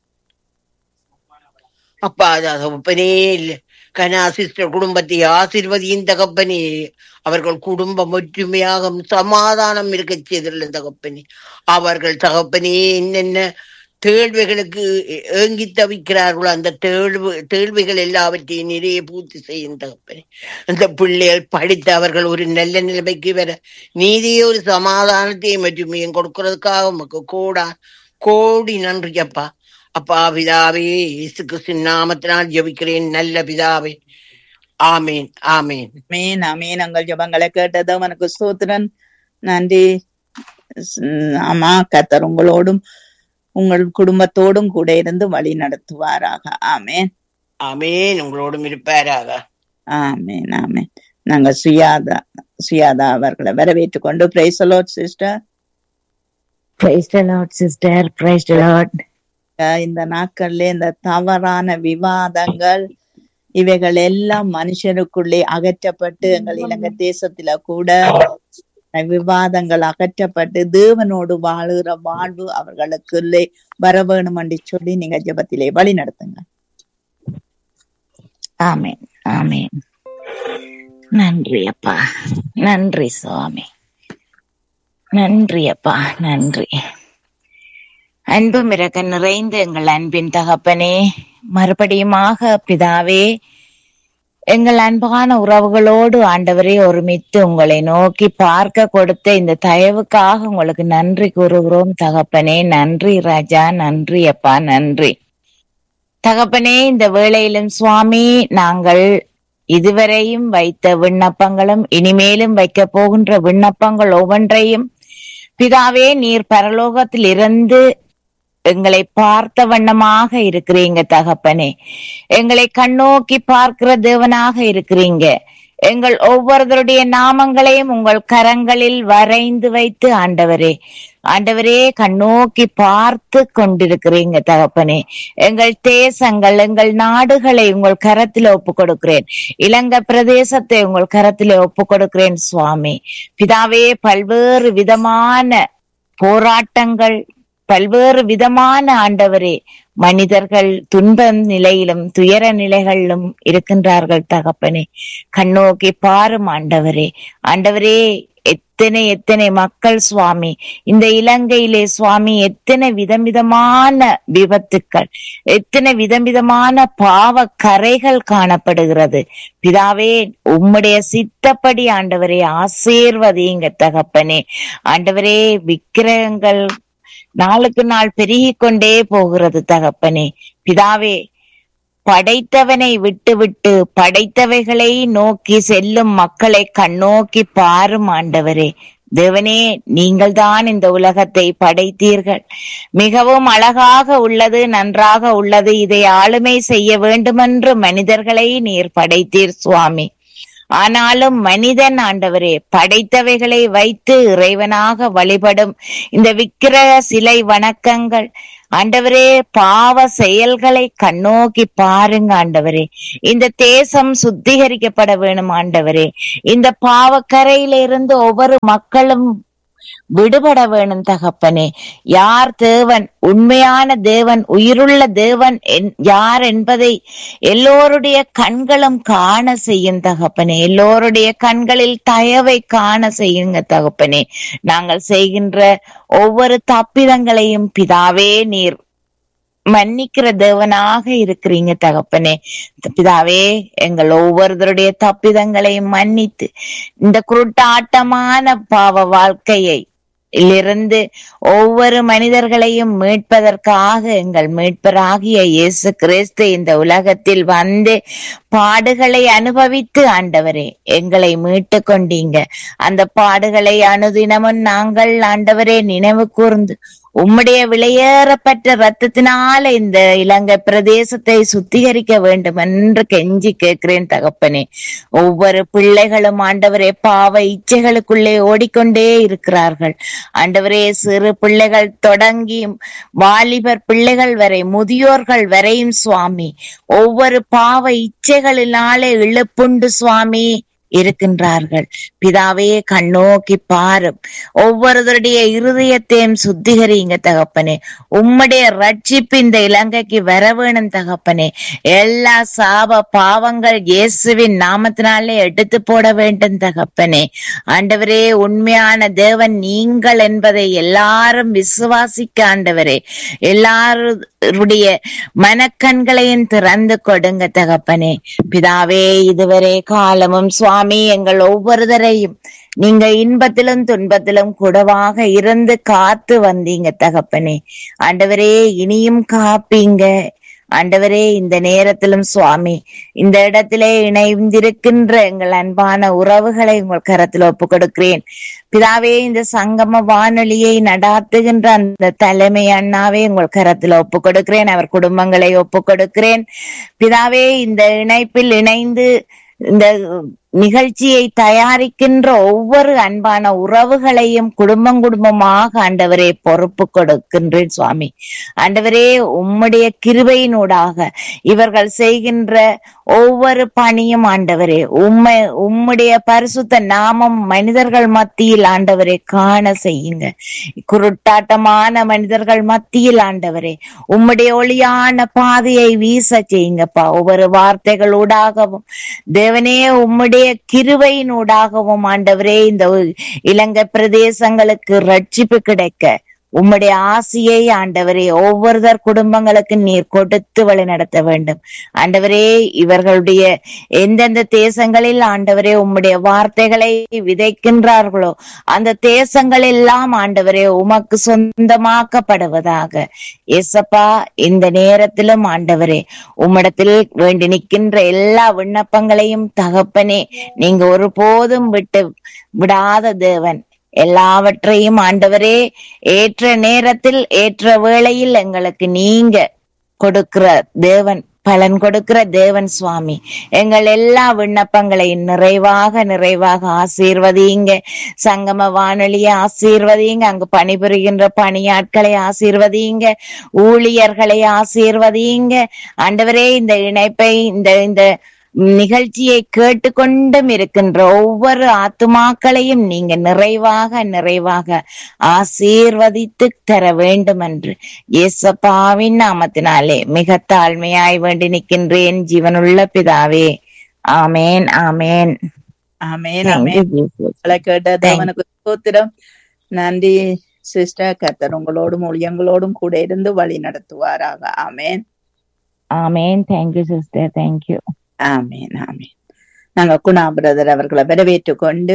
அப்பா தகப்பனே இல்ல கனா சிஸ்டர் குடும்பத்தை ஆசீர்வதியும் தகப்பனே அவர்கள் குடும்பம் ஒற்றுமையாக சமாதானம் இருக்க செய்துள்ள தகப்பனே அவர்கள் தகப்பனே என்னென்ன தேழ்வைகளுக்கு ஏங்கி தவிக்கிறார்களோ அந்த தேழ்வு தேழ்வைகள் எல்லாவற்றையும் நிறைய பூர்த்தி செய்யும் தகப்பனே அந்த பிள்ளைகள் படித்து அவர்கள் ஒரு நல்ல நிலைமைக்கு வர நீதியே ஒரு சமாதானத்தையும் ஒற்றுமையும் கொடுக்கறதுக்காக உமக்கு கோடா கோடி நன்றி அப்பா அப்பா பிதாவே இயேசு கிறிஸ்துவின் நாமத்தினால் ஜெபிக்கிறேன் நல்ல பிதாவே ஆமேன் ஆமேன் அமேன் அமேன் உங்கள் ஜபங்களை கேட்டது அவனுக்கு சூத்திரன் நன்றி ஸ்- ஆமா கத்தர் உங்களோடும் உங்கள் குடும்பத்தோடும் கூட இருந்து வழி நடத்துவாராக ஆமேன் ஆமேன் உங்களோடும் இருப்பாராக ஆமேன் ஆமேன் நாங்க சுயாதா சுயாதா அவர்களை வரவேற்றுக் கொண்டு praise the Lord sister Praise the Lord, sister. Praise the Lord. இந்த நாட்கள்ல இந்த தவறான விவாதங்கள் இவைகள் எல்லாம் மனுஷனுக்குள்ளே அகற்றப்பட்டு எங்கள் இலங்கை தேசத்துல கூட விவாதங்கள் அகற்றப்பட்டு தேவனோடு வாழுகிற வாழ்வு அவர்களுக்குள்ளே வர வேணும் என்று சொல்லி நீங்க ஜெபத்திலே வழி நடத்துங்க ஆமென் ஆமென் நன்றி அப்பா நன்றி சுவாமி நன்றி அப்பா நன்றி அன்பும் இறக்க நிறைந்த எங்கள் அன்பின் தகப்பனே மறுபடியுமாக பிதாவே எங்கள் அன்பான உறவுகளோடு ஆண்டவரே ஒருமித்து உங்களை நோக்கி பார்க்க கொடுத்த இந்த தயவுக்காக உங்களுக்கு நன்றி கூறுகிறோம் தகப்பனே நன்றி ராஜா நன்றி அப்பா நன்றி தகப்பனே இந்த வேளையிலும் சுவாமி நாங்கள் இதுவரையும் வைத்த விண்ணப்பங்களும் இனிமேலும் வைக்க போகின்ற விண்ணப்பங்கள் ஒவ்வொன்றையும் பிதாவே நீர் பரலோகத்தில் இருந்து எங்களை பார்த்த வண்ணமாக இருக்கிறீங்க தகப்பனே எங்களை கண்ணோக்கி பார்க்கிற தேவனாக இருக்கிறீங்க எங்கள் ஒவ்வொருவருடைய நாமங்களையும் உங்கள் கரங்களில் வரைந்து வைத்து ஆண்டவரே ஆண்டவரே கண்ணோக்கி பார்த்து கொண்டிருக்கிறீங்க தகப்பனே எங்கள் தேசங்கள் எங்கள் நாடுகளை உங்கள் கரத்தில் ஒப்பு கொடுக்கிறேன் இலங்கை பிரதேசத்தை உங்கள் கரத்தில் ஒப்பு கொடுக்கிறேன் சுவாமி பிதாவே பல்வேறு விதமான போராட்டங்கள் பல்வேறு விதமான ஆண்டவரே மனிதர்கள் துன்ப நிலையிலும் துயர நிலைகளிலும் இருக்கின்றார்கள் தகப்பனே கண்ணோக்கி பாரும் ஆண்டவரே ஆண்டவரே எத்தனை எத்தனை மக்கள் சுவாமி இந்த இலங்கையிலே சுவாமி எத்தனை விதம் விதமான விபத்துக்கள் எத்தனை விதம் விதமான பாவ கரைகள் காணப்படுகிறது பிதாவே உம்முடைய சித்தப்படி ஆண்டவரே ஆசீர்வதிங்க தகப்பனே ஆண்டவரே விக்கிரகங்கள் நாளுக்கு நாள் பெருகிக் கொண்டே போகிறது தகப்பனே பிதாவே படைத்தவனை விட்டுவிட்டு படைத்தவைகளை நோக்கி செல்லும் மக்களை கண்ணோக்கி பாரும் ஆண்டவரே தேவனே நீங்கள் தான் இந்த உலகத்தை படைத்தீர்கள் மிகவும் அழகாக உள்ளது நன்றாக உள்ளது இதை ஆளுமை செய்ய வேண்டுமென்று மனிதர்களை நீர் படைத்தீர் சுவாமி ஆனாலும் மனிதன் ஆண்டவரே படைத்தவைகளை வைத்து இறைவனாக வழிபடும் இந்த விக்கிரக சிலை வணக்கங்கள் ஆண்டவரே பாவ செயல்களை கண்ணோக்கி பாருங்க ஆண்டவரே இந்த தேசம் சுத்திகரிக்கப்பட வேணும் ஆண்டவரே இந்த பாவக்கரையிலிருந்து ஒவ்வொரு மக்களும் விடுபட வேணும் தகப்பனே யார் தேவன் உண்மையான தேவன் உயிருள்ள தேவன் என்- யார் என்பதை எல்லோருடைய கண்களும் காண செய்யும் தகப்பனே எல்லோருடைய கண்களில் தயவை காண செய்யுங்க தகப்பனே நாங்கள் செய்கின்ற ஒவ்வொரு தப்பிதங்களையும் பிதாவே நீர் மன்னிக்கிற தேவனாக இருக்கிறீங்க தகப்பனே பிதாவே எங்கள் ஒவ்வொருத்தருடைய தப்பிதங்களையும் மன்னித்து இந்த குருட்டாட்டமான பாவ வாழ்க்கையை இலிருந்து ஒவ்வொரு மனிதர்களையும் மீட்பதற்காக எங்கள் மீட்பராகிய இயேசு கிறிஸ்து இந்த உலகத்தில் வந்து பாடுகளை அனுபவித்து ஆண்டவரே எங்களை மீட்டு கொண்டீங்க அந்த பாடுகளை அனுதினமும் நாங்கள் ஆண்டவரே நினைவு கூர்ந்து உம்முடைய விலையேறப்பட்ட ரத்தத்தினால இந்த இலங்கை பிரதேசத்தை சுத்திகரிக்க வேண்டும் என்று கெஞ்சி கேட்கிறேன் தகப்பனே ஒவ்வொரு பிள்ளைகளும் ஆண்டவரே பாவ இச்சைகளுக்குள்ளே ஓடிக்கொண்டே இருக்கிறார்கள் ஆண்டவரே சிறு பிள்ளைகள் தொடங்கி வாலிபர் பிள்ளைகள் வரை முதியோர்கள் வரையும் சுவாமி ஒவ்வொரு பாவ இச்சைகளினாலே இழுப்புண்டு சுவாமி இருக்கின்றார்கள் பிதாவே கண்ணோக்கி பாரும் ஒவ்வொருவருடைய இருதயத்தையும் சுத்திகரிங்க தகப்பனே உம்முடைய ரட்சிப்பு இந்த இலங்கைக்கு வர வேணும் தகப்பனே எல்லா சாப பாவங்கள் இயேசுவின் நாமத்தினாலே எடுத்து போட வேண்டும் தகப்பனே ஆண்டவரே உண்மையான தேவன் நீங்கள் என்பதை எல்லாரும் விசுவாசிக்க ஆண்டவரே எல்லாருடைய மனக்கண்களையும் திறந்து கொடுங்க தகப்பனே பிதாவே இதுவரை காலமும் சுவாமி எங்கள் ஒவ்வொருவரையும் நீங்க இன்பத்திலும் துன்பத்திலும் கூடவாக இருந்து காத்து வந்தீங்க தகப்பனே ஆண்டவரே இனியும் காப்பீங்க ஆண்டவரே இந்த நேரத்திலும் சுவாமி இந்த இடத்திலே இணைந்திருக்கின்ற எங்கள் அன்பான உறவுகளை உங்கள் கரத்தில் ஒப்பு கொடுக்கிறேன் பிதாவே இந்த சங்கம வானொலியை நடாத்துகின்ற அந்த தலைமை அண்ணாவே உங்கள் கரத்தில் ஒப்பு கொடுக்கிறேன் அவர் குடும்பங்களை ஒப்பு கொடுக்கிறேன் பிதாவே இந்த இணைப்பில் இணைந்து இந்த நிகழ்ச்சியை தயாரிக்கின்ற ஒவ்வொரு அன்பான உறவுகளையும் குடும்பம் குடும்பமாக ஆண்டவரே பொறுப்பு கொடுக்கின்றேன் சுவாமி ஆண்டவரே உம்முடைய கிருபையினூடாக இவர்கள் செய்கின்ற ஒவ்வொரு பணியும் ஆண்டவரே உம்மை உம்முடைய பரிசுத்த நாமம் மனிதர்கள் மத்தியில் ஆண்டவரே காண செய்யுங்க குருட்டாட்டமான மனிதர்கள் மத்தியில் ஆண்டவரே உம்முடைய ஒளியான பாதையை வீச செய்யுங்கப்பா ஒவ்வொரு வார்த்தைகளூடாகவும் தேவனே உம்முடைய கிருபையினூடாகவும் ஆண்டவரே இந்த இலங்கை பிரதேசங்களுக்கு ரட்சிப்பு கிடைக்க உம்முடைய ஆசியை ஆண்டவரே ஒவ்வொருத்தர் குடும்பங்களுக்கு நீர் கொடுத்து வழி நடத்த வேண்டும் ஆண்டவரே இவர்களுடைய எந்தெந்த தேசங்களில் ஆண்டவரே உம்முடைய வார்த்தைகளை விதைக்கின்றார்களோ அந்த தேசங்கள் எல்லாம் ஆண்டவரே உமக்கு சொந்தமாக்கப்படுவதாக எசப்பா இந்த நேரத்திலும் ஆண்டவரே உம்மிடத்தில் வேண்டி நிற்கின்ற எல்லா விண்ணப்பங்களையும் தகப்பனே நீங்க ஒருபோதும் விட்டு விடாத தேவன் எல்லாவற்றையும் ஆண்டவரே ஏற்ற நேரத்தில் ஏற்ற வேளையில் எங்களுக்கு நீங்க கொடுக்கிற தேவன் பலன் கொடுக்கிற தேவன் சுவாமி எங்கள் எல்லா விண்ணப்பங்களையும் நிறைவாக நிறைவாக ஆசீர்வதிங்க சங்கம வானொலியை ஆசீர்வதிங்க அங்கு பணிபுரிகின்ற பணியாட்களை ஆசீர்வதிங்க ஊழியர்களை ஆசீர்வதிங்க ஆண்டவரே இந்த இணைப்பை இந்த இந்த நிகழ்ச்சியை கேட்டுக்கொண்டும் இருக்கின்ற ஒவ்வொரு ஆத்துமாக்களையும் நீங்க நிறைவாக நிறைவாக ஆசீர்வதித்து தர வேண்டும் என்று இயேசப்பாவின் நாமத்தினாலே மிக தாழ்மையாய் வேண்டி நிற்கின்றேன் ஜீவனுள்ள பிதாவே ஆமேன் ஆமேன் ஆமென் Thank ஆமென் you, Jesus. உங்களை கேட்ட தேவனுக்கு ஸ்தோத்திரம் நன்றி சிஸ்டர் கர்த்தர் உங்களோடும் ஊழியங்களோடும் கூட இருந்து வழி நடத்துவாராக ஆமேன் Amen. Thank you, sister. Thank you. ஆமேன் ஆமேன் நாங்க குணா பிரதர் அவர்களை வரவேற்றுக் கொண்டு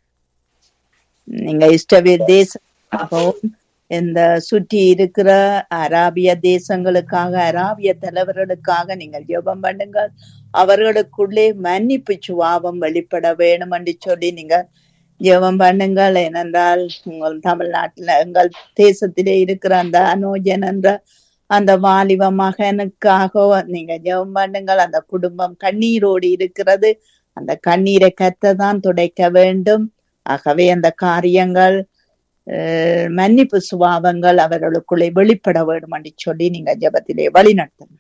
நீங்க இஷ்டவீர் தேசமாகவும் இந்த சுற்றி இருக்கிற அராபிய தேசங்களுக்காக அராபிய தலைவர்களுக்காக நீங்கள் ஜெபம் பண்ணுங்கள் அவர்களுக்குள்ளே மன்னிப்பு சுவாபம் வெளிப்பட வேணும் என்று சொல்லி நீங்க ஜெபம் பண்ணுங்கள் ஏனென்றால் உங்கள் தமிழ்நாட்டுல எங்கள் தேசத்திலே இருக்கிற அந்த அனோஜன் என்ற அந்த வாலிப மகனுக்காக நீங்க ஜெபம் பண்ணுங்கள் அந்த குடும்பம் கண்ணீரோடு இருக்கிறது அந்த கண்ணீரை கத்ததான் துடைக்க வேண்டும் ஆகவே அந்த காரியங்கள் அஹ், மன்னிப்பு சுபாவங்கள் அவர்களுக்குள்ளே வெளிப்பட வேண்டும் என்று சொல்லி நீங்க ஜெபத்திலே வழி நடத்தணும்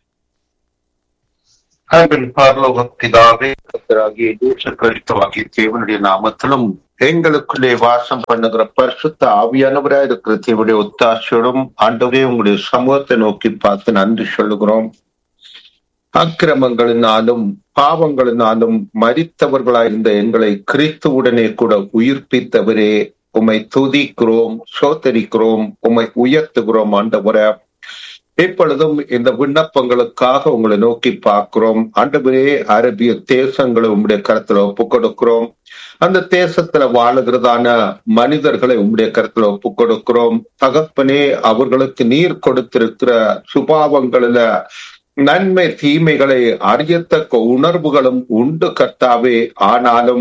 அன்பின் பரலோக பிதாவே கர்த்தராகிய இயேசு கிறிஸ்துவாகிய தேவனுடைய நாமத்திலும் எங்களுக்குள்ளே வாசம் பண்ணுகிற பரிசுத்த ஆவியானவரா இருக்கிற தேவனுடைய ஒத்தாசையோடும் ஆண்டவரே உங்களுடைய சமூகத்தை நோக்கி பார்த்து நன்றி சொல்லுகிறோம் அக்கிரமங்களினாலும் பாவங்களினாலும் மரித்தவர்களாயிருந்த எங்களை கிறிஸ்துவுடனே கூட உயிர்ப்பித்தவரே உம்மை துதிக்கிறோம் சோத்தரிக்கிறோம் உம்மை உயர்த்துகிறோம் ஆண்டவரே இப்பொழுதும் இந்த விண்ணப்பங்களுக்காக உங்களை நோக்கி பார்க்கிறோம் ஆண்டவரே அரபிய தேசங்களை உம்முடைய கருத்துல ஒப்புக் கொடுக்கிறோம் அந்த தேசத்துல வாழுகிறதான மனிதர்களை உம்முடைய கருத்துல ஒப்புக் கொடுக்கிறோம் தகப்பனே அவர்களுக்கு நீர் கொடுத்திருக்கிற சுபாவங்களில நன்மை தீமைகளை அறியத்தக்க உணர்வுகளும் உண்டு கர்த்தாவே ஆனாலும்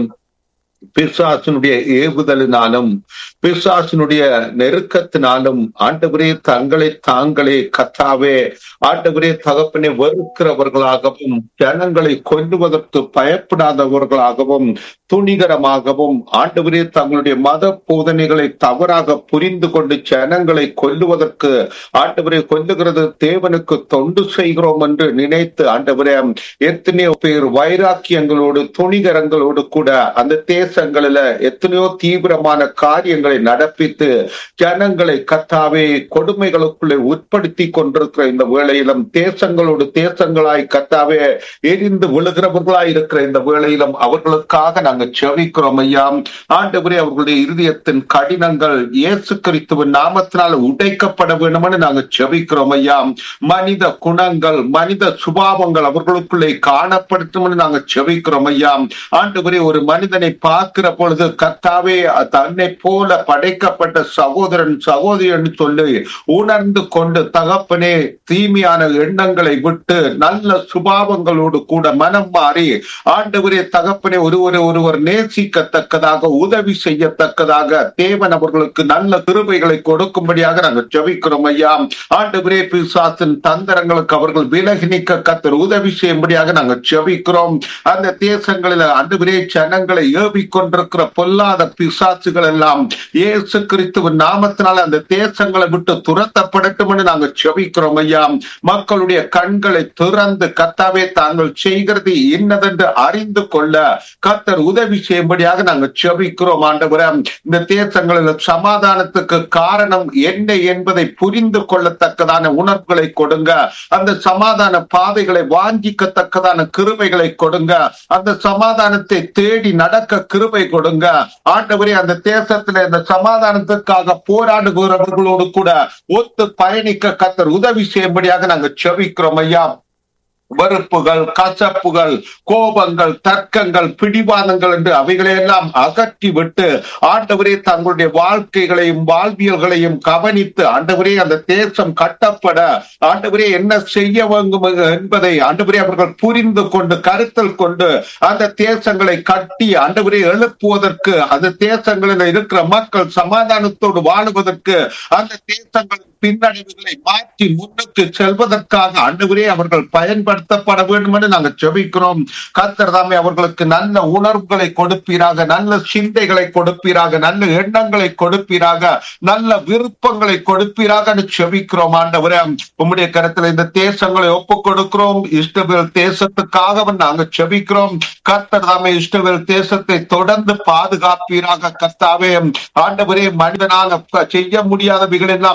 பிசாசினுடைய ஏவுதலினாலும் பிசாசினுடைய நெருக்கத்தினாலும் ஆண்டவரே தங்களை தாங்களே கத்தாவே ஆண்டவரே தகப்பனை வெறுக்கிறவர்களாகவும் ஜனங்களை கொல்லுவதற்கு பயப்படாதவர்களாகவும் துணிகரமாகவும் ஆண்டவரே தங்களுடைய மத போதனைகளை தவறாக புரிந்து கொண்டு ஜனங்களை கொல்லுவதற்கு ஆண்டவரை கொல்லுகிறது தேவனுக்கு தொண்டு செய்கிறோம் என்று நினைத்து ஆண்டவரே எத்தனையோ பேர் வைராக்கியங்களோடு துணிகரங்களோடு கூட அந்த தேசங்களில எத்தனையோ தீவிரமான காரியங்களை நடப்பித்து ஜனங்களை கத்தாவே கொடுமைகளுக்குள்ளே உட்படுத்தி கொண்டிருக்கிற இந்த வேளையிலும் தேசங்களோடு தேசங்களாய் கத்தாவே எரிந்து விழுகிறவர்களாய் இருக்கிற இந்த வேளையிலும் அவர்களுக்காக நாங்கள் செவிக்கிறோம் ஐயா ஆண்டவரே அவர்களுடைய இருதயத்தின் கடினங்கள் இயேசு கிறிஸ்துவின் நாமத்தினால் உடைக்கப்பட வேண்டும்னு நாங்கள் செவிக்கிறோம் ஐயா மனித குணங்கள் மனித சுபாவங்கள் அவர்களுக்குள்ளே காணப்படுத்தும்னு நாங்கள் செவிக்கிறோம் ஐயா ஆண்டவரே ஒரு மனிதனை பார்க்கிற பொழுது கர்த்தாவே தன்னை போல படைக்கப்பட்ட சகோதரன் சகோதரன் சொல்லி உணர்ந்து கொண்டு தகப்பனே தீமையான எண்ணங்களை விட்டு நல்ல சுபாவங்களோடு கூட மனம் மாறி ஆண்டவரே தகப்பனே ஒருவரை ஒருவர் நேசிக்கத்தக்கதாக உதவி செய்யத்தக்கதாக தேவன் அவர்களுக்கு நல்ல கிருபைகளை கொடுக்கும்படியாக நாங்கள் ஜெபிக்கிறோம் ஐயா ஆண்டவரே பிசாசின் தந்திரங்களுக்கு அவர்கள் விலகி நிற்க கத்தர் உதவி செய்யும்படியாக நாங்கள் ஜெபிக்கிறோம் அந்த தேசங்களில் ஆண்டவரே ஜனங்களை ஏவிக் கொண்டிருக்கிற பொல்லாத பிசாசுகள் எல்லாம் இயேசு கிறிஸ்துவின் நாமத்தினால் அந்த தேசங்களை விட்டு துரத்தப்படட்டும் என்று நாங்கள் செபிக்கிறோம் ஐயா மக்களுடைய கண்களை திறந்து கத்தாவே தாங்கள் செய்கிறது இன்னதென்று அறிந்து கொள்ள கத்தர் உதவி செய்யும்படியாக நாங்கள் செபிக்கிறோம் ஆண்டவரே இந்த தேசங்களில் சமாதானத்துக்கு காரணம் என்ன என்பதை புரிந்து கொள்ளத்தக்கதான உணர்வுகளை கொடுங்க அந்த சமாதான பாதைகளை வாஞ்சிக்கத்தக்கதான கிருபைகளை கொடுங்க அந்த சமாதானத்தை தேடி நடக்க கிருபை கொடுங்க ஆண்டவரே அந்த தேசத்துல இந்த சமாதானத்துக்காக போராடுகிறவர்களோடு கூட ஒத்து பயணிக்க கத்தர் உதவி செய்யும்படியாக நாங்க செபிக்கிறோம் ஐயா வெறுப்புகள் கசப்புகள் கோபங்கள் தர்க்கங்கள் பிடிவாதங்கள் என்று அவைகளையெல்லாம் அகற்றி விட்டு ஆண்டவரே தங்களுடைய வாழ்க்கைகளையும் வாழ்வியல்களையும் கவனித்து ஆண்டவரே அந்த தேசம் கட்டப்பட ஆண்டவரே என்ன செய்ய வேண்டும் என்பதை ஆண்டவரே அவர்கள் புரிந்து கொண்டு கருத்தில் கொண்டு அந்த தேசங்களை கட்டி ஆண்டவரே எழுப்புவதற்கு அந்த தேசங்களில் இருக்கிற மக்கள் சமாதானத்தோடு வாழுவதற்கு அந்த தேசங்களின் பின்னடைவுகளை மாற்றி முன்னுக்கு செல்வதற்காக ஆண்டவரே அவர்கள் பயன்படுத்தப்பட வேண்டும் என்று நாங்கள் செபிக்கிறோம் கர்த்தர் தாமே அவர்களுக்கு நல்ல உணர்வுகளை கொடுப்பீராக நல்ல சிந்தைகளை கொடுப்பீராக நல்ல எண்ணங்களை கொடுப்பீராக நல்ல விருப்பங்களை கொடுப்பீராக என்று செபிக்கிறோம் ஆண்டவரே உம்முடைய கருத்துல இந்த தேசங்களை ஒப்புக் கொடுக்கிறோம் இஸ்ரவேல் தேசத்துக்காக நாங்கள் செபிக்கிறோம் கர்த்தர் தாமே இஸ்ரவேல் தேசத்தை தொடர்ந்து பாதுகாப்பீராக கர்த்தாவே ஆண்டவரே மனிதனால செய்ய முடியாதவைகள் எல்லாம் தேவன்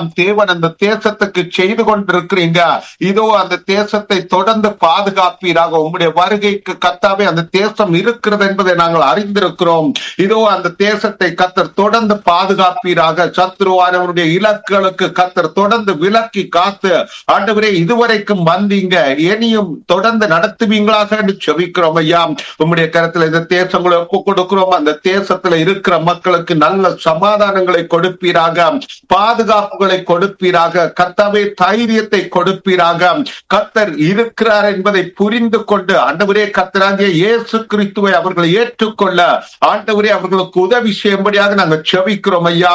தேவன் அந்த தேசத்துக்கு செய்து கொண்டிருக்கிறீங்க இதோ அந்த தேசத்தை தொடர்ந்து பாதுகாப்பீராக உம்முடைய வருகைக்கு கத்தாவே அந்த தேசம் இருக்கிறது என்பதை நாங்கள் அறிந்திருக்கிறோம் இதோ அந்த தேசத்தை கத்தர் தொடர்ந்து பாதுகாப்பீராக சத்ருவானவருடைய இலக்குகளுக்கு கத்தர் தொடர்ந்து விலக்கி காத்து ஆண்டவரே இதுவரைக்கும் வந்தீங்க இனியும் தொடர்ந்து நடத்துவீங்களாக என்று செபிக்கிறோம் ஐயா உம்முடைய கருத்துல இந்த தேசங்களை ஒப்பு கொடுக்கிறோம் அந்த தேசத்துல இருக்கிற மக்களுக்கு நல்ல சமாதானங்களை கொடுப்பீராக பாதுகாப்புகளை கொடுப்பீராக கத்தாவே தைரியத்தை கொடுப்பீராக கத்தர் இருக்கிறார் என்பதை புரிந்து கொண்டு ஆண்டவரே கத்தராகிய இயேசு கிறிஸ்துவை அவர்கள் ஏற்றுக்கொள்ள ஆண்டவரே அவர்களுக்கு உதவி செய்யும்படியாக நாங்கள் செபிக்கிறோம் ஐயா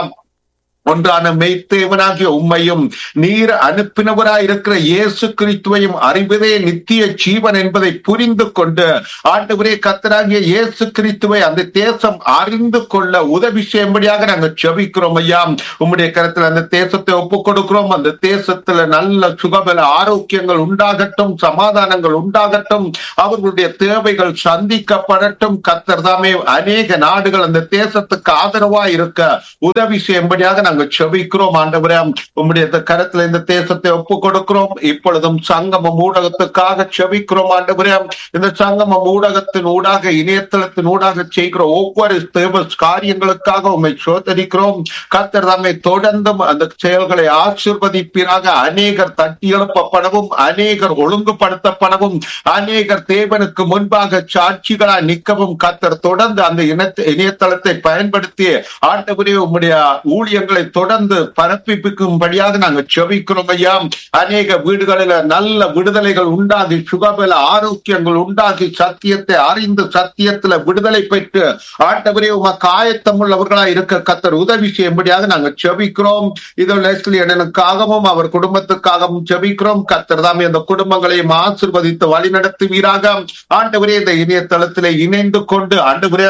ஒன்றான மெய்த்தேவனாகிய உம்மையும் நீர் அனுப்பினவராய் இருக்கிற இயேசு கிறிஸ்துவையும் அறிவதே நித்திய ஜீவன் என்பதை புரிந்து கொண்டு ஆண்டவரே கத்தராகிய இயேசு கிறிஸ்துவை அந்த தேசம் அறிந்து கொள்ள உதவி செய்யும்படியாக நாங்கள் செபிக்கிறோம் ஐயா உம்முடைய கருத்துல அந்த தேசத்தை ஒப்பு கொடுக்கிறோம் அந்த தேசத்துல நல்ல சுகபல ஆரோக்கியங்கள் உண்டாகட்டும் சமாதானங்கள் உண்டாகட்டும் அவர்களுடைய தேவைகள் சந்திக்கப்படட்டும் கத்தர் தாமே அநேக நாடுகள் அந்த தேசத்துக்கு ஆதரவா இருக்க உதவி செய்யும்படியாக நாங்கள் செபிக்கிறோம் ஆண்டவரே உம்முடைய இந்த கரத்துல இந்த தேசத்தை ஒப்பு கொடுக்கிறோம் இப்பொழுதும் சங்கமம் ஊடகத்துக்காக செபிக்கிறோம் ஆண்டவரே இந்த சங்கமம் ஊடகத்தின் ஊடாக இணையதளத்தின் ஊடாக செய்கிற ஒவ்வொரு தேவ காரியங்களுக்காக உண்மை சோதரிக்கிறோம் கத்தர் தம்மை தொடர்ந்தும் அந்த செயல்களை ஆசிர்வதிப்பீராக அநேகர் தட்டி எழுப்பப்படவும் அநேகர் ஒழுங்குபடுத்தப்படவும் அநேகர் தேவனுக்கு முன்பாக சாட்சிகளாய் நிற்கவும் கத்தர் தொடர்ந்து அந்த இனத்தை இணையதளத்தை பயன்படுத்தி ஆண்டவரே உம்முடைய ஊழியங்களை தொடர்ந்து பரப்பிக்கும்படியாக நாங்கள் செபிக்கிறோம் ஐயா அநேக வீடுகளில நல்ல விடுதலைகள் உண்டாகி சுகபல ஆரோக்கியங்கள் உண்டாகி சத்தியத்தை அறிந்து சத்தியத்துல விடுதலை பெற்று ஆண்டவரே உமக்கு ஆயத்தம் உள்ளவர்களா இருக்க கத்தர் உதவி செய்யும்படியாக நாங்கள் செபிக்கிறோம் இதோ லெஸ்லி அண்ணனுக்காகவும் அவர் குடும்பத்துக்காகவும் செபிக்கிறோம் கத்தர் தாமே அந்த குடும்பங்களையும் ஆசிர்வதித்து வழி நடத்துவீராக ஆண்டவரே இந்த இணையதளத்திலே இணைந்து கொண்டு ஆண்டவரே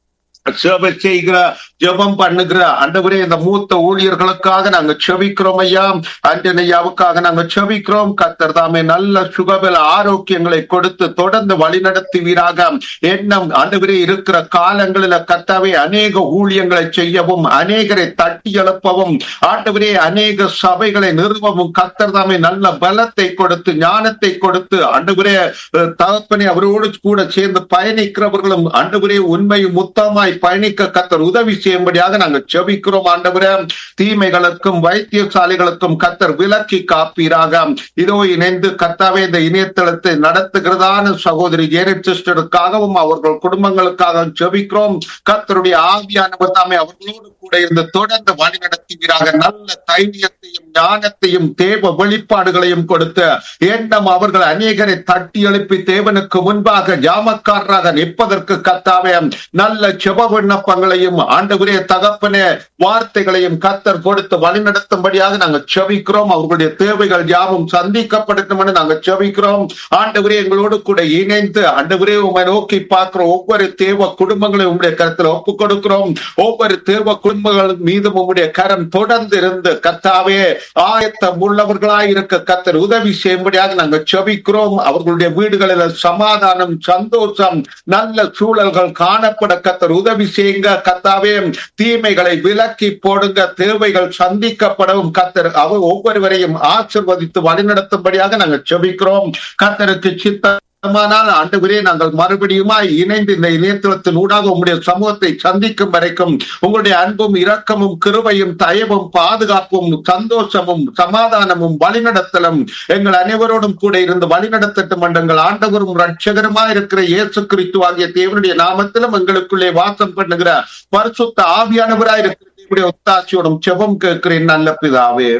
சேவை செய்கிற ஜெபம் பண்ணுகிற ஆண்டவரே இந்த மூத்த ஊழியர்களுக்காக நாங்க செபிக்கிறோம் ஐயா ஆண்டனையாவுக்காக நாங்க செபிக்கிறோம் கத்தர் தாமே நல்ல சுகபல ஆரோக்கியங்களை கொடுத்து தொடர்ந்து வழி நடத்துவீராக எண்ணம் ஆண்டவரே இருக்கிற காலங்களில கத்தாவே அநேக ஊழியங்களை செய்யவும் அநேகரை தட்டி எழுப்பவும் ஆண்டவரே அநேக சபைகளை நிறுவவும் கத்தர் தாமே நல்ல பலத்தை கொடுத்து ஞானத்தை கொடுத்து ஆண்டவரே அஹ், தகப்பனே அவரோடு கூட சேர்ந்து பயணிக்கிறவர்களும் ஆண்டவரே உண்மையும் முத்தமாய் பயணிக்க கத்தர் உதவி செய்யும்படியாக நாங்கள் செபிக்கிறோம் ஆண்டவரே தீமைகளுக்கும் வைத்தியசாலைகளுக்கும் கத்தர் விலக்கி காப்பீராக இதோ இணைந்து கத்தாவே இந்த இணையதளத்தை நடத்துகிறதான சகோதரி ஜேரட் சிஸ்டருக்காகவும் அவர்கள் குடும்பங்களுக்காக ஜெபிக்கிறோம் கத்தருடைய ஆவியானவர் தாமே அவர்களோடு கூட இருந்து தொடர்ந்து வழி நடத்துகிறாக நல்ல தைரியத்தையும் ஞானத்தையும் தேவ வெளிப்பாடுகளையும் கொடுத்து எண்ணம் அவர்கள் அநேகரை தட்டி எழுப்பி தேவனுக்கு முன்பாக ஜாமக்காரராக நிற்பதற்கு கத்தாவே நல்ல செப விண்ணப்பங்களையும் ஆண்டவரே தகப்பனே வார்த்தைகளையும் கத்தர் கொடுத்து வழிநடத்தும்படியாக நாங்கள் செபிக்கிறோம் அவர்களுடைய தேவைகள் யாவும் சந்திக்கப்படட்டும் என்று நாங்கள் செபிக்கிறோம் ஆண்டவரே எங்களோடு கூட இணைந்து ஆண்டவரே உமை நோக்கி பார்க்கிற ஒவ்வொரு தேவ குடும்பங்களையும் உங்களுடைய கருத்துல ஒப்புக் கொடுக்கிறோம் ஒவ்வொரு தேவ குடும்பங்கள் மீதும் உங்களுடைய கரம் தொடர்ந்து இருந்து கத்தாவே ஆயத்தம் உள்ளவர்களாய் இருக்க கத்தர் உதவி செய்யும்படியாக நாங்கள் செபிக்கிறோம் அவர்களுடைய வீடுகளில் சமாதானம் சந்தோஷம் நல்ல சூழல்கள் காணப்பட கத்தர் உதவி செய்யுங்க கத்தாவே தீமைகளை விலக்கி போடுங்க தேவைகள் சந்திக்கப்படவும் கத்தர் அவர் ஒவ்வொருவரையும் ஆசிர்வதித்து வழிநடத்தும்படியாக நாங்கள் செபிக்கிறோம் கத்தருக்கு சித்த ஆனால் ஆண்டவரே நாங்கள் மறுபடியுமாய் இணைந்து இந்த இணையதளத்தின் ஊடாக உங்களுடைய சமூகத்தை சந்திக்கும் வரைக்கும் உங்களுடைய அன்பும் இரக்கமும் கிருபையும் தயவும் பாதுகாப்பும் சந்தோஷமும் சமாதானமும் வழிநடத்தலும் எங்கள் அனைவரோடும் கூட இருந்து வழிநடத்தட்டும் என்று எங்கள் ஆண்டவரும் ரட்சகருமாய் இருக்கிற இயேசு கிறிஸ்து ஆகிய தேவனுடைய நாமத்திலும் எங்களுக்குள்ளே வாசம் பண்ணுகிற பரிசுத்த ஆவியானவராய் இருக்கிற தேவனுடைய ஒத்தாட்சியோடும் செபம் கேட்கிறேன் நல்ல பிதாவே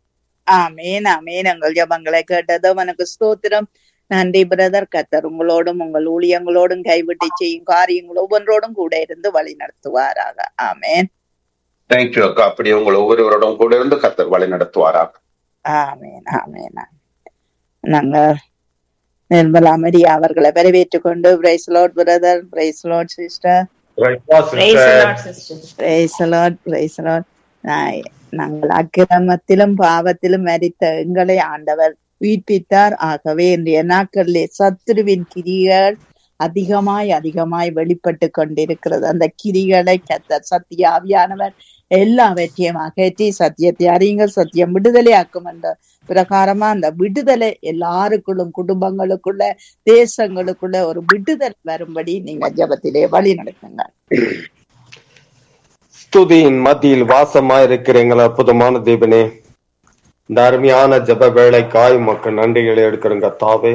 ஆமேன் ஆமேன் எங்கள் ஜபங்களை கேட்டது உனக்கு ஸ்தோத்திரம் நன்றி பிரதர் கத்தர் உங்களோடும் உங்கள் ஊழியங்களோடும் கைவிட்டு செய்யும் காரியங்கள் ஒவ்வொன்றோடும் கூட இருந்து வழி நடத்துவாராக ஆமேன் தேங்க்யூ அக்கா அப்படி உங்கள் ஒவ்வொருவரோடும் கூட இருந்து கத்தர் வழி நடத்துவாராக ஆமேன் ஆமேன் ஆமேன். நாங்க நிர்மலா மரியா அவர்களை வரவேற்றுக் கொண்டு praise Lord brother praise Lord sister praise Lord praise Lord நாங்கள் அக்கிரமத்திலும் பாவத்திலும் மரித்த எங்களை ஆண்டவர் உயிர்ப்பித்தார் ஆகவே இன்றைய நாட்களிலே சத்துருவின் கிரிகள் அதிகமாய் அதிகமாய் வெளிப்பட்டு கொண்டிருக்கிறது அந்த கிரிகளை கத்தர் சத்திய ஆவியானவர் எல்லாவற்றையும் அகற்றி சத்தியத்தை அறியுங்கள் சத்தியம் விடுதலையாக்கும் என்ற பிரகாரமா அந்த விடுதலை எல்லாருக்குள்ளும் குடும்பங்களுக்குள்ள தேசங்களுக்குள்ள ஒரு விடுதலை வரும்படி நீங்க ஜபத்திலே வழி நடத்துங்க ஸ்துதியின் மத்தியில் வாசமா இருக்கிற எங்கள் அற்புதமான தேவனே இந்த அருமையான ஜப வேலைக்காய் மக்கள் நன்றிகளை எடுக்கிறங்க தாவே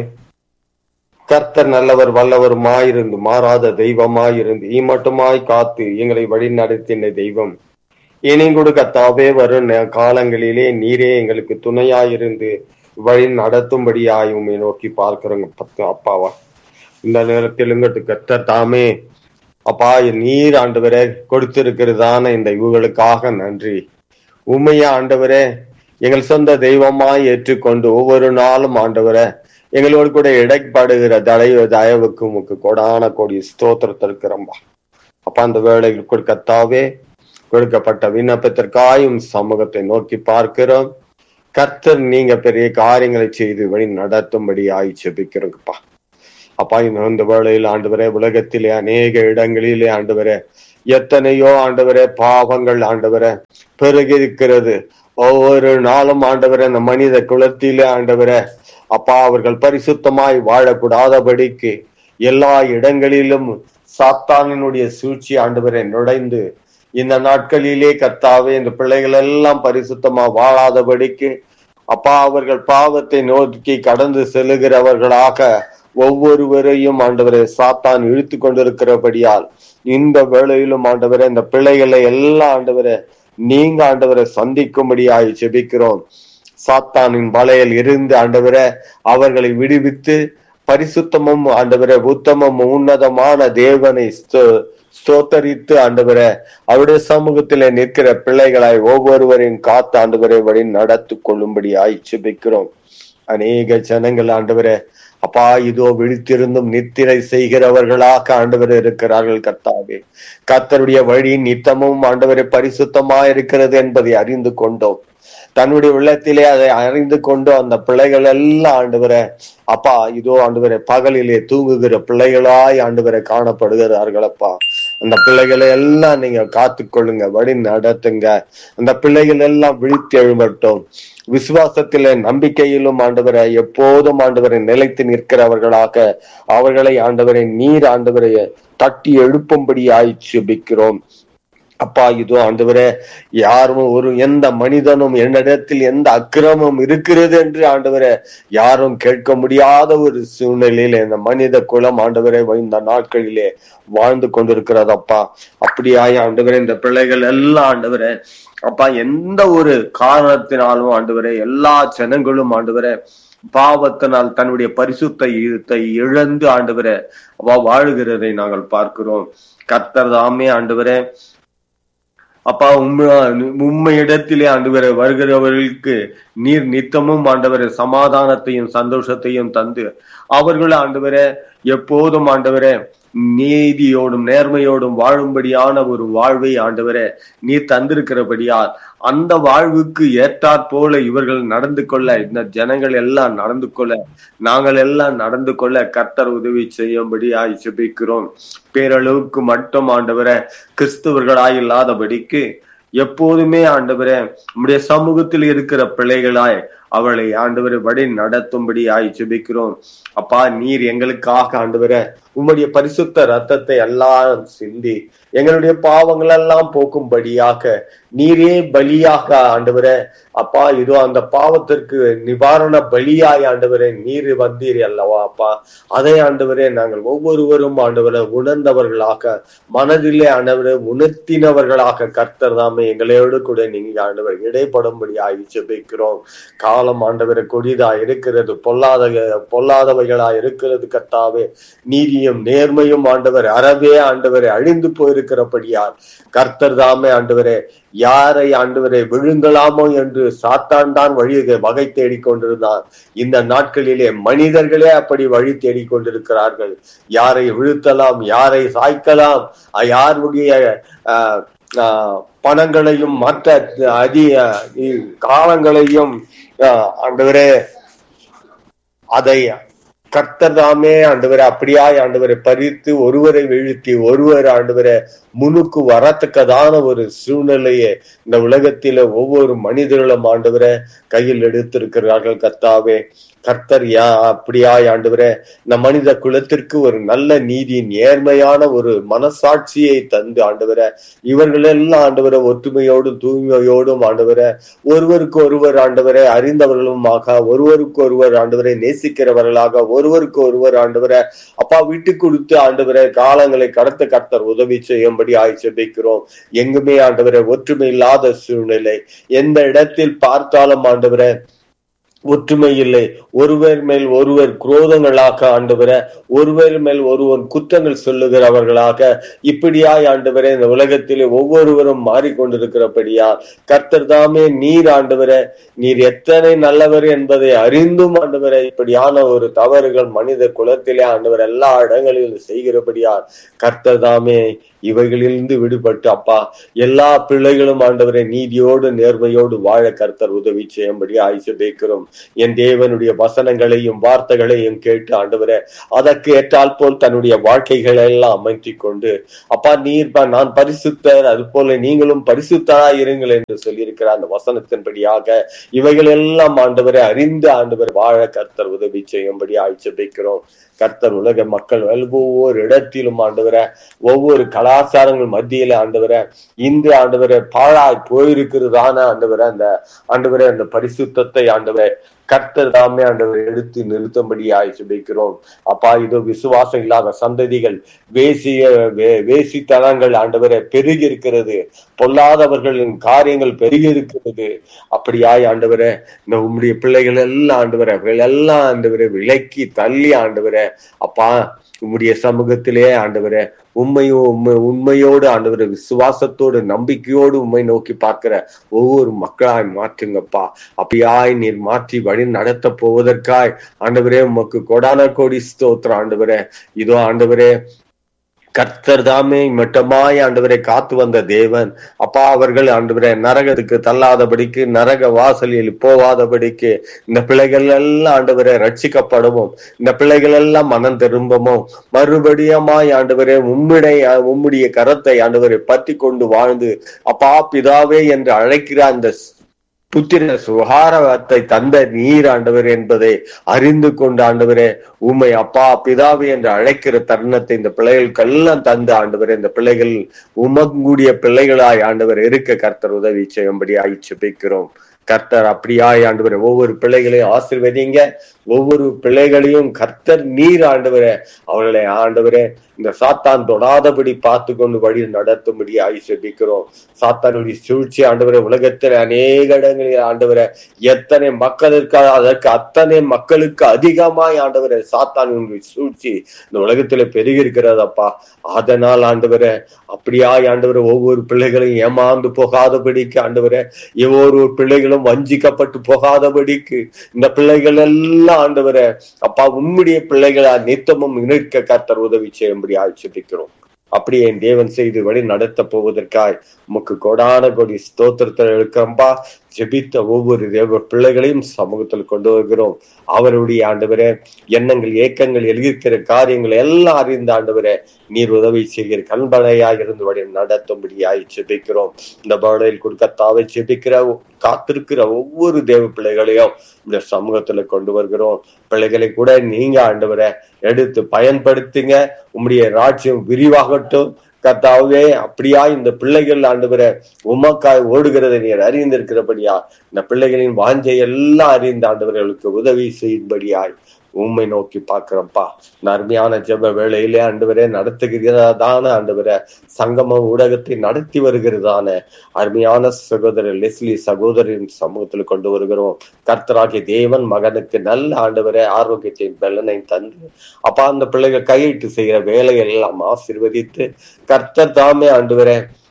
கர்த்தர் நல்லவர் வல்லவருமாயிருந்து மாறாத தெய்வமாயிருந்து ஈமட்டுமாய் காத்து எங்களை வழி நடத்தின தெய்வம் இனி கொடுக்க தாவே வரும் நே- காலங்களிலே நீரே எங்களுக்கு துணையாயிருந்து வழி நடத்தும்படியாயும் நோக்கி பார்க்கிறோங்க பத்து அப்பாவா இந்த நேரத்தில் இங்கிட்டு கர்த்தர் தாமே அப்பா நீர் ஆண்டவரே கொடுத்திருக்கிறதான இந்த இவுகளுக்காக நன்றி உண்மையா ஆண்டவரே எங்கள் சொந்த தெய்வமாய் ஏற்றுக்கொண்டு ஒவ்வொரு நாளும் ஆண்டவரே எங்களோடு கூட இடைப்படுகிற தயவு தயவுக்கு உமக்கு கொடான கோடி ஸ்தோத்திரத்திற்கிறம்பா அப்ப அந்த வேளையில் கொடுக்கத்தாவே கொடுக்கப்பட்ட விண்ணப்பத்திற்காயும் சமூகத்தை நோக்கி பார்க்கிறோம் கர்த்தர் நீங்க பெரிய காரியங்களை செய்து வழி நடத்தும்படி ஆய் செபிக்கிறோங்கப்பா அப்பா இந்த இந்த வேளையில் ஆண்டவரே உலகத்திலே அநேக இடங்களிலே ஆண்டவரே எத்தனையோ ஆண்டவரே பாவங்கள் ஆண்டவரே பெருகி இருக்கிறது ஒவ்வொரு நாளும் ஆண்டவரே இந்த மனித குலத்திலே ஆண்டவரே அப்பா அவர்கள் பரிசுத்தமாய் வாழக்கூடாதபடிக்கு எல்லா இடங்களிலும் சாத்தானினுடைய சூழ்ச்சி ஆண்டவரை நுழைந்து இந்த நாட்களிலே கர்த்தாவே இந்த பிள்ளைகள் எல்லாம் பரிசுத்தமா வாழாதபடிக்கு அப்பா அவர்கள் பாவத்தை நோக்கி கடந்து செல்லுகிறவர்களாக ஒவ்வொருவரையும் ஆண்டவரை சாத்தான் இழுத்து கொண்டிருக்கிறபடியால் இந்த வேளையிலும் ஆண்டவரை இந்த பிள்ளைகளை எல்லாம் ஆண்டவரை நீங்க ஆண்டவரை சந்திக்கும்படியாய் ஜெபிக்கிறோம் சாத்தானின் வலையில் இருந்து ஆண்டவரை அவர்களை விடுவித்து பரிசுத்தமும் ஆண்டவரை உத்தமம் உன்னதமான தேவனை ஸ்தோ- ஸ்தோத்தரித்து ஆண்டவரை அவருடைய சமூகத்திலே நிற்கிற பிள்ளைகளாய் ஒவ்வொருவரையும் காத்து ஆண்டவரை வழி நடத்து கொள்ளும்படி ஆய்ச்சிபிக்கிறோம் அநேக ஜனங்கள் ஆண்டவரே அப்பா இதோ விழித்திருந்தும் நித்திரை செய்கிறவர்களாக ஆண்டவர் இருக்கிறார்கள் கர்த்தாவே கர்த்தருடைய வழி நித்தமும் ஆண்டவரை பரிசுத்தமா இருக்கிறது என்பதை அறிந்து கொண்டோம் தன்னுடைய உள்ளத்திலே அதை அறிந்து கொண்டு அந்த பிள்ளைகள் எல்லாம் ஆண்டவரை அப்பா இதோ ஆண்டவரை பகலிலே தூங்குகிற பிள்ளைகளாய் ஆண்டவரை காணப்படுகிறார்கள் அப்பா அந்த பிள்ளைகளை எல்லாம் நீங்க காத்துக்கொள்ளுங்க வழி நடத்துங்க அந்த பிள்ளைகள் எல்லாம் விழித்து எழும்பட்டும் விசுவாசத்திலே நம்பிக்கையிலும் ஆண்டவரை எப்போதும் ஆண்டவரை நிலைத்து நிற்கிறவர்களாக அவர்களை ஆண்டவரை நீர் ஆண்டவரை தட்டி எழுப்பும்படி ஆய்ச்சிபிக்கிறோம் அப்பா இதோ ஆண்டவரே யாரும் ஒரு எந்த மனிதனும் என்னிடத்தில் எந்த அக்கிரமம் இருக்கிறது என்று ஆண்டவரே யாரும் கேட்க முடியாத ஒரு சூழ்நிலையில இந்த மனித குலம் ஆண்டவரே இந்த நாட்களிலே வாழ்ந்து கொண்டிருக்கிறதப்பா அப்படியாய் ஆண்டவரே இந்த பிள்ளைகள் எல்லாம் ஆண்டவரே அப்பா எந்த ஒரு காரணத்தினாலும் ஆண்டவரே எல்லா ஜனங்களும் ஆண்டவரே பாவத்தினால் தன்னுடைய பரிசுத்தை இழந்து ஆண்டவரே அவ வாழுகிறதை நாங்கள் பார்க்கிறோம் கர்த்தர் தாமே ஆண்டவரே அப்பா உண்மை உண்மை இடத்திலே ஆண்டவரை வருகிறவர்களுக்கு நீர் நித்தமும் ஆண்டவரை சமாதானத்தையும் சந்தோஷத்தையும் தந்து அவர்கள் ஆண்டவரை எப்போதும் ஆண்டவரை நீதியோடும் நேர்மையோடும் வாழும்படியான ஒரு வாழ்வை ஆண்டவரை நீர் தந்திருக்கிறபடியால் அந்த வாழ்வுக்கு ஏற்றாற் போல இவர்கள் நடந்து கொள்ள இந்த ஜனங்கள் எல்லாம் நடந்து கொள்ள நாங்கள் எல்லாம் நடந்து கொள்ள கர்த்தர் உதவி செய்யும்படி ஜெபிக்கிறோம் பேரளவுக்கு மட்டும் ஆண்டவரை கிறிஸ்தவர்களாய் இல்லாதபடிக்கு எப்போதுமே ஆண்டவரே நம்முடைய சமூகத்தில் இருக்கிற பிள்ளைகளாய் அவளை ஆண்டவரை வழி நடத்தும்படி ஆய் ஜெபிக்கிறோம் அப்பா நீர் எங்களுக்காக ஆண்டவரை உம்முடைய பரிசுத்த ரத்தத்தை எல்லாம் சிந்தி எங்களுடைய பாவங்கள் எல்லாம் போக்கும்படியாக நீரே பலியாக ஆண்டவரே அப்பா இதோ அந்த பாவத்திற்கு நிவாரண பலியாய் ஆண்டவரே நீர் வந்தீர் அல்லவா அப்பா அதை ஆண்டவரே நாங்கள் ஒவ்வொருவரும் ஆண்டவரை உணர்ந்தவர்களாக மனதிலே ஆண்டவரை உணர்த்தினவர்களாக கர்த்தர் தாமே எங்களோடு கூட நீங்க ஆண்டவர் இடைப்படும்படி ஆகி ஜெபிக்கிறோம் காலம் ஆண்டவரை கொடிதா இருக்கிறது பொல்லாத பொல்லாதவைகளா இருக்கிறது கர்த்தாவே நீதியும் நேர்மையும் ஆண்டவர் அறவே ஆண்டவரை அழிந்து போயிருக்கிறபடியால் கர்த்தர் தாமே ஆண்டவரே யாரை ஆண்டவரை விழுங்கலாமோ என்று சாத்தான் தான் வழி வகை தேடிக்கொண்டிருந்தான் இந்த நாட்களிலே மனிதர்களே அப்படி வழி தேடிக்கொண்டிருக்கிறார்கள் யாரை விழுத்தலாம் யாரை சாய்க்கலாம் யாருடைய ஆஹ் பணங்களையும் மற்ற அதி காலங்களையும் ஆண்டவரே அதை கர்த்தர் தாமே ஆண்டவரை அப்படியாய் ஆண்டவரை பறித்து ஒருவரை வீழ்த்தி ஒருவர் ஆண்டவரை முனுக்கு வரத்தக்கதான ஒரு சூழ்நிலையை இந்த உலகத்தில ஒவ்வொரு மனிதர்களும் ஆண்டவரை கையில் எடுத்திருக்கிறார்கள் கர்த்தாவே கர்த்தர் யா அப்படியாய் ஆண்டவரே இந்த மனித குலத்திற்கு ஒரு நல்ல நீதி நேர்மையான ஒரு மனசாட்சியை தந்து ஆண்டவரே இவர்கள் எல்லாம் ஆண்டவரை ஒற்றுமையோடும் தூய்மையோடும் ஆண்டவரை ஒருவருக்கு ஒருவர் ஆண்டவரை அறிந்தவர்களுமாக ஒருவருக்கு ஒருவர் ஆண்டவரை நேசிக்கிறவர்களாக ஒருவருக்கு ஒருவர் ஆண்டவரை அப்பா விட்டு கொடுத்து ஆண்டவரை காலங்களை கடத்த கர்த்தர் உதவி செய்யும்படி ஆய் செபிக்கிறோம் எங்குமே ஆண்டவரை ஒற்றுமை இல்லாத சூழ்நிலை எந்த இடத்தில் பார்த்தாலும் ஆண்டவரை ஒற்றுமை இல்லை ஒருவர் மேல் ஒருவர் குரோதங்களாக ஆண்டவர ஒருவர் மேல் ஒருவர் குற்றங்கள் சொல்லுகிறவர்களாக இப்படியாய் ஆண்டவரே இந்த உலகத்திலே ஒவ்வொருவரும் மாறிக்கொண்டிருக்கிறபடியா கர்த்தர் தாமே நீர் ஆண்டவர நீர் எத்தனை நல்லவர் என்பதை அறிந்தும் ஆண்டவர இப்படியான ஒரு தவறுகள் மனித குலத்திலே ஆண்டவர் எல்லா இடங்களிலும் செய்கிறபடியா கர்த்தர் தாமே இவைகளிலிருந்து விடுபட்டு அப்பா எல்லா பிள்ளைகளும் ஆண்டவரை நீதியோடு நேர்மையோடு வாழ கர்த்தர் உதவி செய்யும்படி ஆய்ச்சிக்கிறோம் என் தேவனுடைய வசனங்களையும் வார்த்தைகளையும் கேட்டு ஆண்டவரை அதற்கு ஏற்றால் போல் தன்னுடைய வாழ்க்கைகளை எல்லாம் அமைத்தி கொண்டு அப்பா நீர் பா- நான் பரிசுத்தர் அது போல நீங்களும் பரிசுத்தரா இருங்கள் என்று சொல்லியிருக்கிற அந்த வசனத்தின்படியாக இவைகள் எல்லாம் ஆண்டவரை அறிந்து ஆண்டவர் வாழ கர்த்தர் உதவி செய்யும்படி ஆய்ச்சிக்கிறோம் கர்த்தர் உலக மக்கள் ஒவ்வொரு இடத்திலும் ஆண்டவரை ஒவ்வொரு கலாச்சாரங்கள் மத்தியில ஆண்டவரை இந்த ஆண்டவரை பாழாய் போயிருக்கிறதான ஆண்டவரை அந்த ஆண்டவரை அந்த பரிசுத்தத்தை ஆண்டவரை கர்த்தர் தாமே ஆண்டவரை எடுத்து நிறுத்தும்படியாய் சுபிக்கிறோம் அப்பா இதோ விசுவாசம் இல்லாத சந்ததிகள் வேசிய வே- வேசித்தனங்கள் ஆண்டவரை பெருகி இருக்கிறது பொல்லாதவர்களின் காரியங்கள் பெருகி இருக்கிறது அப்படியாய் ஆண்டவரை இந்த உம்முடைய பிள்ளைகள் எல்லாம் ஆண்டவரை அவர்கள் எல்லாம் ஆண்டவரை விலக்கி தள்ளி ஆண்டவரை அப்பா உம்முடைய சமூகத்திலே ஆண்டவரை உண்மையும் உண்மை உண்மையோடு ஆண்டவரை விசுவாசத்தோடு நம்பிக்கையோடு உண்மை நோக்கி பார்க்கிற ஒவ்வொரு மக்களாய் மாற்றுங்கப்பா அப்படியாய் நீர் மாற்றி வழி நடத்த போவதற்காய் ஆண்டவரே உமக்கு கொடான கோடி ஸ்தோத்திரம் ஆண்டவரே இதோ ஆண்டவரே கர்த்தர் தாமே மட்டமாய் ஆண்டவரை காத்து வந்த தேவன் அப்பா அவர்கள் ஆண்டவரை நரகத்துக்கு தள்ளாதபடிக்கு நரக வாசலில் போகாதபடிக்கு இந்த பிள்ளைகள் எல்லாம் ஆண்டவரை ரட்சிக்கப்படவும் இந்த பிள்ளைகள் எல்லாம் மனம் திரும்பவும் மறுபடியுமாய் ஆண்டவரே உம்மிடை உம்முடைய கரத்தை ஆண்டவரை பற்றி கொண்டு வாழ்ந்து அப்பா பிதாவே என்று அழைக்கிற அந்த புத்திர சுகாரத்தை தந்த நீர் ஆண்டவர் என்பதை அறிந்து கொண்டு ஆண்டவரே உண்மை அப்பா பிதாவே என்று அழைக்கிற தருணத்தை இந்த பிள்ளைகளுக்கெல்லாம் தந்து ஆண்டவரே இந்த பிள்ளைகள் உமங்கூடிய பிள்ளைகளாய் ஆண்டவர் இருக்க கர்த்தர் உதவி செய்யும்படி ஆயிச்சுபிக்கிறோம் கர்த்தர் அப்படியாய் ஆண்டவர் ஒவ்வொரு பிள்ளைகளையும் ஆசீர்வதிங்க ஒவ்வொரு பிள்ளைகளையும் கர்த்தர் நீர் ஆண்டவரே அவர்களை ஆண்டவரே இந்த சாத்தான் தொடாதபடி பார்த்து கொண்டு வழி நடத்தும்படி ஆயுஷபிக்கிறோம் சாத்தானுடைய சூழ்ச்சி ஆண்டவரை உலகத்தில் அநேக இடங்களில் ஆண்டவரை எத்தனை மக்கள் இருக்காது அதற்கு அத்தனை மக்களுக்கு அதிகமாய் ஆண்டவரை சாத்தானுடைய சூழ்ச்சி இந்த உலகத்துல பெருகி இருக்கிறதப்பா அதனால் ஆண்டவரை அப்படியாய் ஆண்டவரை ஒவ்வொரு பிள்ளைகளையும் ஏமாந்து போகாதபடிக்கு ஆண்டவரை ஒவ்வொரு பிள்ளைகளும் வஞ்சிக்கப்பட்டு போகாதபடிக்கு இந்த பிள்ளைகள் எல்லாம் ஆண்டவரை அப்பா உம்முடைய பிள்ளைகளா நித்தமும் நிற்க கர்த்தர் உதவி செய்யும்படி ஆட்சேபிக்கிறோம் அப்படியே என் தேவன் செய்து வழி நடத்த போவதற்காய் உமக்கு கொடான கொடி ஸ்தோத்திரத்தில் இருக்கிறம்பா ஜெபித்த ஒவ்வொரு தேவ பிள்ளைகளையும் சமூகத்தில் கொண்டு வருகிறோம் அவருடைய ஆண்டவரே எண்ணங்கள் ஏக்கங்கள் எழுதியிருக்கிற காரியங்கள் எல்லாம் அறிந்த ஆண்டவரே நீர் உதவி செய்கிற கண்பனையாய் இருந்து வழி நடத்தும்படியாய் ஜெபிக்கிறோம் இந்த பாடலில் கொடுக்கத்தாவை ஜெபிக்கிற காத்திருக்கிற ஒவ்வொரு தேவ பிள்ளைகளையும் இந்த சமூகத்துல கொண்டு வருகிறோம் பிள்ளைகளை கூட நீங்க ஆண்டவரை எடுத்து பயன்படுத்துங்க உம்முடைய ராஜ்யம் விரிவாகட்டும் கர்த்தாவே அப்படியா இந்த பிள்ளைகள் ஆண்டவரை உமக்காய் ஓடுகிறதை நீர் அறிந்திருக்கிறபடியா இந்த பிள்ளைகளின் வாஞ்சை எல்லாம் அறிந்த ஆண்டவர்களுக்கு உதவி செய்யும்படியாய் உண்மை நோக்கி பார்க்கிறப்பா இந்த அருமையான ஜெப வேளையிலே ஆண்டவரே நடத்துகிறதான ஆண்டவரே சங்கம ஊடகத்தை நடத்தி வருகிறதான அருமையான சகோதரர் லெஸ்லி சகோதரின் சமூகத்தில் கொண்டு வருகிறோம் கர்த்தராகிய தேவன் மகனுக்கு நல்ல ஆண்டவரே ஆரோக்கியத்தையும் பலனை தந்து அப்பா அந்த பிள்ளைகள் கையிட்டு செய்கிற வேலைகள் எல்லாம் ஆசீர்வதித்து கர்த்தர் தாமே ஆண்டவரே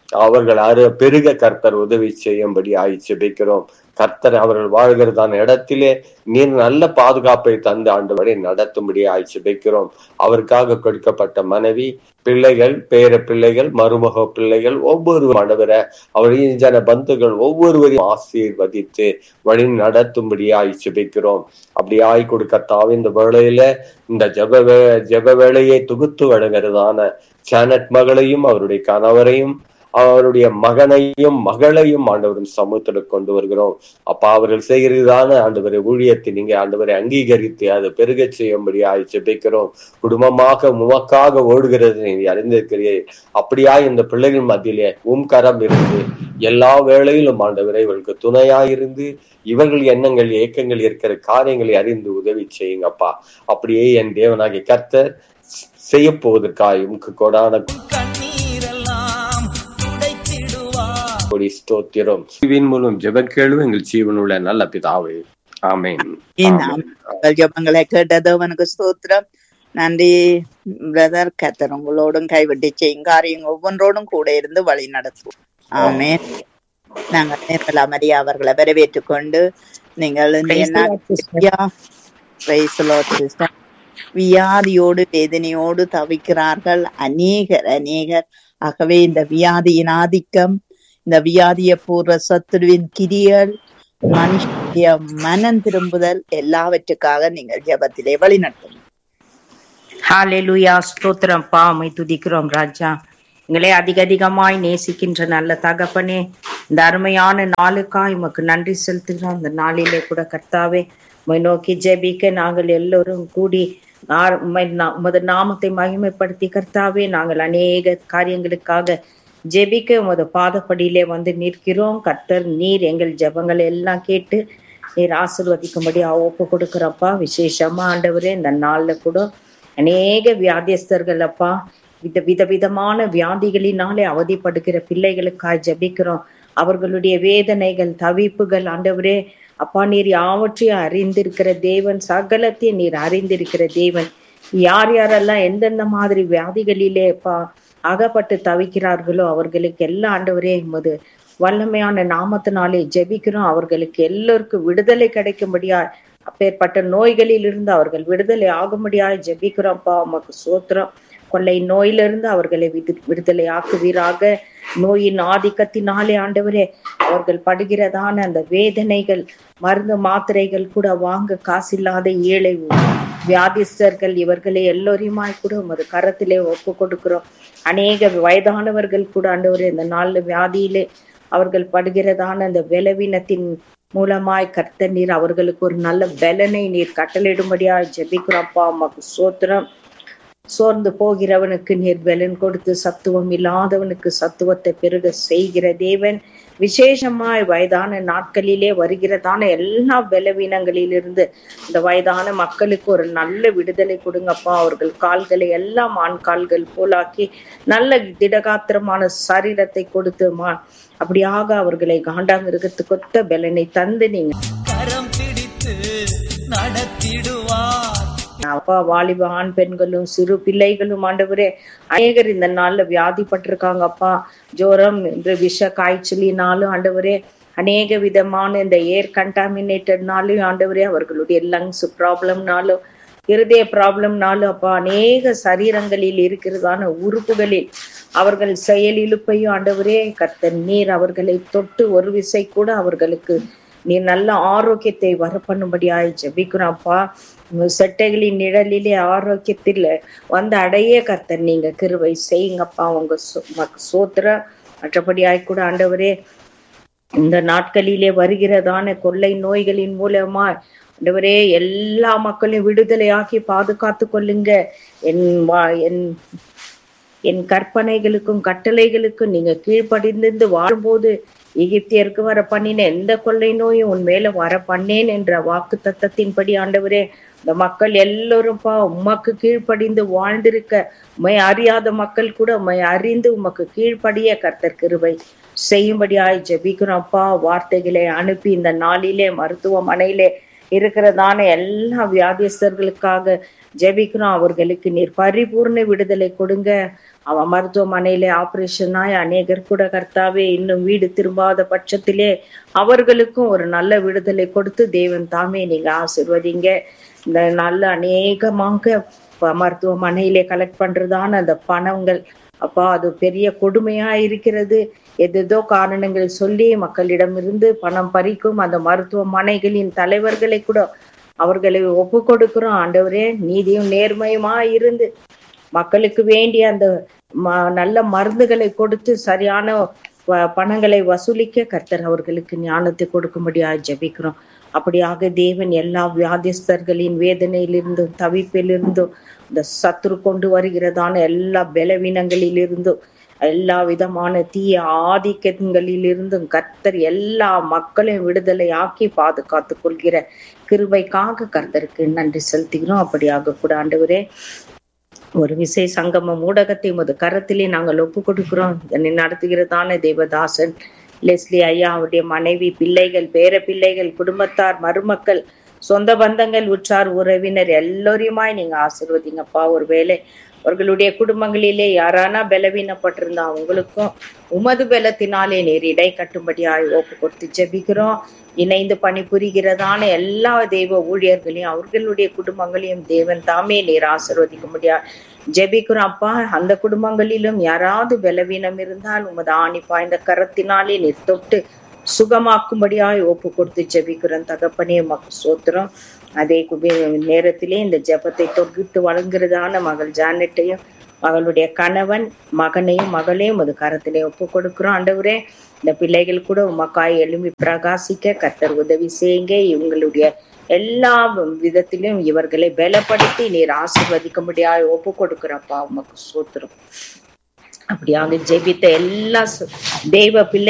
அவர்கள் அரு பெருக கர்த்தர் உதவி செய்யும்படி ஆய் ஜெபிக்கிறோம் கர்த்தர் அவர்கள் வாழ்கிறதான இடத்திலே நீர் நல்ல பாதுகாப்பை தந்து ஆண்டவரை நடத்தும்படி ஆய் ஜெபிக்கிறோம் அவருக்காக கொடுக்கப்பட்ட மனைவி பிள்ளைகள் பேர பிள்ளைகள் மருமக பிள்ளைகள் ஒவ்வொரு ஆண்டவரை அவரின் ஜன பந்துகள் ஒவ்வொருவரையும் ஆசீர்வதித்து வழி நடத்தும்படியாய் ஜெபிக்கிறோம் அப்படி ஆய் கொடுக்கத்தாவே இந்த வேளையில இந்த ஜெப வே ஜெப வேளையை தொகுத்து வழங்குறதான சேனட் மகளையும் அவருடைய கணவரையும் அவருடைய மகனையும் மகளையும் ஆண்டவரும் சமூகத்துல கொண்டு வருகிறோம் அப்பா அவர்கள் செய்கிறதான ஆண்டவரை ஊழியத்தை நீங்க ஆண்டவரை அங்கீகரித்து அதை பெருகச் செய்யும்படியாய் ஜெபிக்கிறோம் குடும்பமாக உமக்காக ஓடுகிறது நீ அறிந்திருக்கிறீர் அப்படியா இந்த பிள்ளைகள் மத்தியிலே உம் கரம் இருந்து எல்லா வேளையிலும் ஆண்டவரை இவர்களுக்கு துணையாயிருந்து இவர்கள் எண்ணங்கள் ஏக்கங்கள் இருக்கிற காரியங்களை அறிந்து உதவி செய்யுங்கப்பா அப்படியே என் தேவனாகிய கர்த்தர் செய்ய போவதற்காக உமக்கு கொடான கண்ணீரெல்லாம் துடைத்திடுவார் கொடி ஸ்தோத்திரம் ஜீவின் மூலம் ஜெப கேளு எங்கள் ஜீவனுள்ள நல்ல பிதாவே ஆமென் இந்த ஆமென். உங்கள் ஜெபங்களை கேட்டது அவனுக்கு ஸ்தோத்திரம் நன்றி பிரதர் கத்தர் உங்களோடும் கைவிட்டு செய்யும் காரியம் ஒவ்வொன்றோடும் கூட இருந்து வழி நடத்துவோம் ஆமென் நாங்கள் நிர்மலா மரியா அவர்களை வரவேற்றுக் கொண்டு நீங்கள் இந்த Praise the என்ன- Lord, sister. ஐயா, praise the Lord, sister. வியாதியோடு வேதனையோடு தவிக்கிறார்கள் அநேகர் அநேகர் ஆகவே இந்த வியாதியின் ஆதிக்கம் இந்த வியாதிய பூர்வ சத்துருவின் கிரியல் மனுஷனுடைய மனம் திரும்புதல் எல்லாவற்றுக்காக நீங்கள் ஜெபத்திலே வழி நடத்தும் ஹalleluya ஸ்தோத்திரம் பா உம்மை துதிக்கிறோம் ராஜா எங்களை அதிக அதிகமாய் நேசிக்கின்ற நல்ல தகப்பனே இந்த அருமையான நாளுக்காய் உமக்கு நன்றி செலுத்துகிறோம் இந்த நாளிலே கூட கர்த்தாவே உம்மை நோக்கி ஜெபிக்க நாங்கள் எல்லோரும் கூடி ஆ- உம்மை நா- உமது நாமத்தை மகிமைப்படுத்தி கர்த்தாவே நாங்கள் அநேக காரியங்களுக்காக ஜெபிக்க உமது பாதப்படியிலே வந்து நிற்கிறோம் கர்த்தர் நீர் எங்கள் ஜெபங்களை எல்லாம் கேட்டு நீர் ஆசிர்வதிக்கும்படி ஒப்பு கொடுக்கிறப்பா விசேஷமா ஆண்டவரே இந்த நாள்ல கூட அநேக வியாதியஸ்தர்கள் அப்பா வித விதவிதமான வியாதிகளினாலே அவதிப்படுகிற பிள்ளைகளுக்காய் ஜெபிக்கிறோம் அவர்களுடைய வேதனைகள் தவிப்புகள் ஆண்டவரே அப்பா நீர் யாவற்றையும் அறிந்திருக்கிற தேவன் சகலத்தையும் நீர் அறிந்திருக்கிற தேவன் யார் யாரெல்லாம் எந்தெந்த மாதிரி வியாதிகளிலே அப்பா அகப்பட்டு தவிக்கிறார்களோ அவர்களுக்கு எல்லா ஆண்டவரே எமது வல்லமையான நாமத்தினாலே ஜெபிக்கிறோம் அவர்களுக்கு எல்லோருக்கும் விடுதலை கிடைக்கும்படியா அப்பேற்பட்ட நோய்களில் இருந்து அவர்கள் விடுதலை ஆகும்படியாய் ஜெபிக்கிறோம்ப்பா உமக்கு சோத்திரம் கொள்ளை நோயிலிருந்து அவர்களை விடு- விடுதலை ஆக்குவீராக நோயின் ஆதிக்கத்தினாலே ஆண்டவரே அவர்கள் படுகிறதான அந்த வேதனைகள் மருந்து மாத்திரைகள் கூட வாங்க காசில்லாத ஏழை வியாதிஸ்தர்கள் இவர்களை எல்லோரையுமாய் கூட உமது கரத்திலே ஒப்பு கொடுக்கிறோம் அநேக வயதானவர்கள் கூட ஆண்டவரே இந்த நாலு வியாதியிலே அவர்கள் படுகிறதான அந்த பலவீனத்தின் மூலமாய் கர்த்தர் நீர் அவர்களுக்கு ஒரு நல்ல பலனை நீர் கட்டளையிடும்படியா ஜெபிக்கிறோம்ப்பா உமக்கு சோத்திரம் சோர்ந்து போகிறவனுக்கு நீர் பலன் கொடுத்து சத்துவம் இல்லாதவனுக்கு சத்துவத்தை பெருக செய்கிற தேவன் விசேஷமாய் வயதான நாட்களிலே வருகிறதான எல்லா பலவீனங்களிலிருந்து இந்த வயதான மக்களுக்கு ஒரு நல்ல விடுதலை கொடுங்கப்பா அவர்கள் கால்களை எல்லாம் ஆண் கால்கள் போலாக்கி நல்ல திடகாத்திரமான சரீரத்தை கொடுத்து மா அப்படியாக அவர்களை காண்டாமிருகத்துக்கொத்த பலனை தந்து நீங்க கரம் பிடித்து நடத்திடுவார் அப்பா வாலிப ஆண் பெண்களும் சிறு பிள்ளைகளும் ஆண்டவரே அநேகர் இந்த நாள்ல வியாதிப்பட்டிருக்காங்க அப்பா ஜோரம் என்று விஷ காய்ச்சலினாலும் ஆண்டவரே அநேக விதமான இந்த ஏர் கண்டாமினேட்டட்னாலும் ஆண்டவரே அவர்களுடைய லங்ஸ் ப்ராப்ளம்னாலும் இருதய ப்ராப்ளம்னாலும் அப்பா அநேக சரீரங்களில் இருக்கிறதான உறுப்புகளில் அவர்கள் செயலிழுப்பையும் ஆண்டவரே கர்த்தர் நீர் அவர்களை தொட்டு ஒரு விசை கூட அவர்களுக்கு நீ நல்ல ஆரோக்கியத்தை வரப்பண்ணும்படியாய் ஜெபிக்கிறோம்ப்பா உங்க செட்டைகளின் நிழலிலே ஆரோக்கியத்தில் வந்து அடைய கர்த்தர் நீங்க கிருபை செய்யுங்கப்பா உங்க சோ- உமக்கு சோத்திரம் மற்றபடியாய் கூட ஆண்டவரே இந்த நாட்களிலே வருகிறதான கொள்ளை நோய்களின் மூலமா ஆண்டவரே எல்லா மக்களையும் விடுதலையாக்கி பாதுகாத்து கொள்ளுங்க என் வா- என் என் கற்பனைகளுக்கும் கட்டளைகளுக்கும் நீங்க கீழ்ப்படிந்து வாழும்போது எகிப்தியருக்கு வர பண்ணின எந்த கொள்ளை நோயும் உன் மேல வர பண்ணேன் என்ற வாக்கு தத்தத்தின்படி ஆண்டவரே இந்த மக்கள் எல்லோரும்ப்பா உமக்கு கீழ்ப்படிந்து வாழ்ந்திருக்க உம்மை அறியாத மக்கள் கூட உம்மை அறிந்து உமக்கு கீழ்ப்படிய கர்த்தர் கிருபை செய்யும்படியாய் ஜெபிக்கிறோம்ப்பா வார்த்தைகளை அனுப்பி இந்த நாளிலே மருத்துவமனையிலே இருக்கிறதான எல்லா வியாதியஸ்தர்களுக்காக ஜெபிக்கிறோம் அவர்களுக்கு நீர் பரிபூர்ண விடுதலை கொடுங்க அவன் மருத்துவமனையிலே ஆபரேஷன் ஆகி அநேகர் கூட கர்த்தாவே இன்னும் வீடு திரும்பாத பட்சத்திலே அவர்களுக்கும் ஒரு நல்ல விடுதலை கொடுத்து தேவன் தாமே நீங்க ஆசிர்வதிங்க இந்த நல்ல அநேகமாக ப- மருத்துவமனையிலே கலெக்ட் பண்றதான அந்த பணங்கள் அப்பா அது பெரிய கொடுமையா இருக்கிறது எதேதோ காரணங்கள் சொல்லி மக்களிடமிருந்து பணம் பறிக்கும் அந்த மருத்துவமனைகளின் தலைவர்களை கூட அவர்களை ஒப்பு கொடுக்கிறோம் ஆண்டவரே நீதியும் நேர்மையுமா இருந்து மக்களுக்கு வேண்டிய அந்த ம- நல்ல மருந்துகளை கொடுத்து சரியான வ- பணங்களை வசூலிக்க கர்த்தர் அவர்களுக்கு ஞானத்தை கொடுக்கும்படியா ஜெபிக்கிறோம் அப்படியாக தேவன் எல்லா வியாதிஸ்தர்களின் வேதனையிலிருந்தும் தவிப்பிலிருந்தும் இந்த சத்துரு கொண்டு வருகிறதான எல்லா பலவீனங்களிலிருந்தும் எல்லா விதமான தீய ஆதிக்கங்களிலிருந்தும் கர்த்தர் எல்லா மக்களையும் விடுதலை ஆக்கி பாதுகாத்துக் கொள்கிற கிருபைக்காக கர்த்தருக்கு நன்றி செலுத்துகிறோம் அப்படியாக கூட ஆண்டவரே ஒரு விசை சங்கமம் ஊடகத்தை உமது கரத்திலே நாங்கள் ஒப்பு கொடுக்கிறோம் இதனை நடத்துகிறதான தேவதாசன் லெஸ்லி ஐயா அவருடைய மனைவி பிள்ளைகள் பேர பிள்ளைகள் குடும்பத்தார் மருமக்கள் சொந்த பந்தங்கள் உற்றார் உறவினர் எல்லோரையுமாய் நீங்க ஆசீர்வதிங்கப்பா ஒருவேளை அவர்களுடைய குடும்பங்களிலே யாரானா பலவீனப்பட்டிருந்தா அவங்களுக்கும் உமது பலத்தினாலே நீர் இடை கட்டும்படியாய் ஒப்பு கொடுத்து ஜெபிக்கிறோம் இணைந்து பணிபுரிகிறதான எல்லா தெய்வ ஊழியர்களையும் அவர்களுடைய குடும்பங்களையும் தேவன் தாமே நீர் ஆசீர்வதிக்க முடியா ஜெபிக்கிறோம் அப்பா அந்த குடும்பங்களிலும் யாராவது பலவீனம் இருந்தால் உமது ஆணி பாய்ந்த கரத்தினாலே நீர் தொட்டு சுகமாக்கும்படியாய் ஒப்பு கொடுத்து ஜெபிக்கிறோம் தகப்பனே மக்கு சோத்திரம் அதே குபே நேரத்திலே இந்த ஜெபத்தை தொகுத்து வழங்குறதான மகள் ஜானட்டையும் மகளுடைய கணவன் மகனையும் மகளையும் அது கரத்திலே ஒப்பு கொடுக்கிறோம் ஆண்டவரே இந்த பிள்ளைகள் கூட உமக்காய் எழும்பி பிரகாசிக்க கர்த்தர் உதவி செய்யுங்க இவங்களுடைய எல்லா விதத்திலும் இவர்களை பலப்படுத்தி நீர் ஆசிர்வதிக்கும்படியாய் ஒப்பு கொடுக்கிறப்பா உமக்கு சோத்திரம் அப்படியாக ஜெபித்த எல்லா சு- தெய்வ பிள்ளை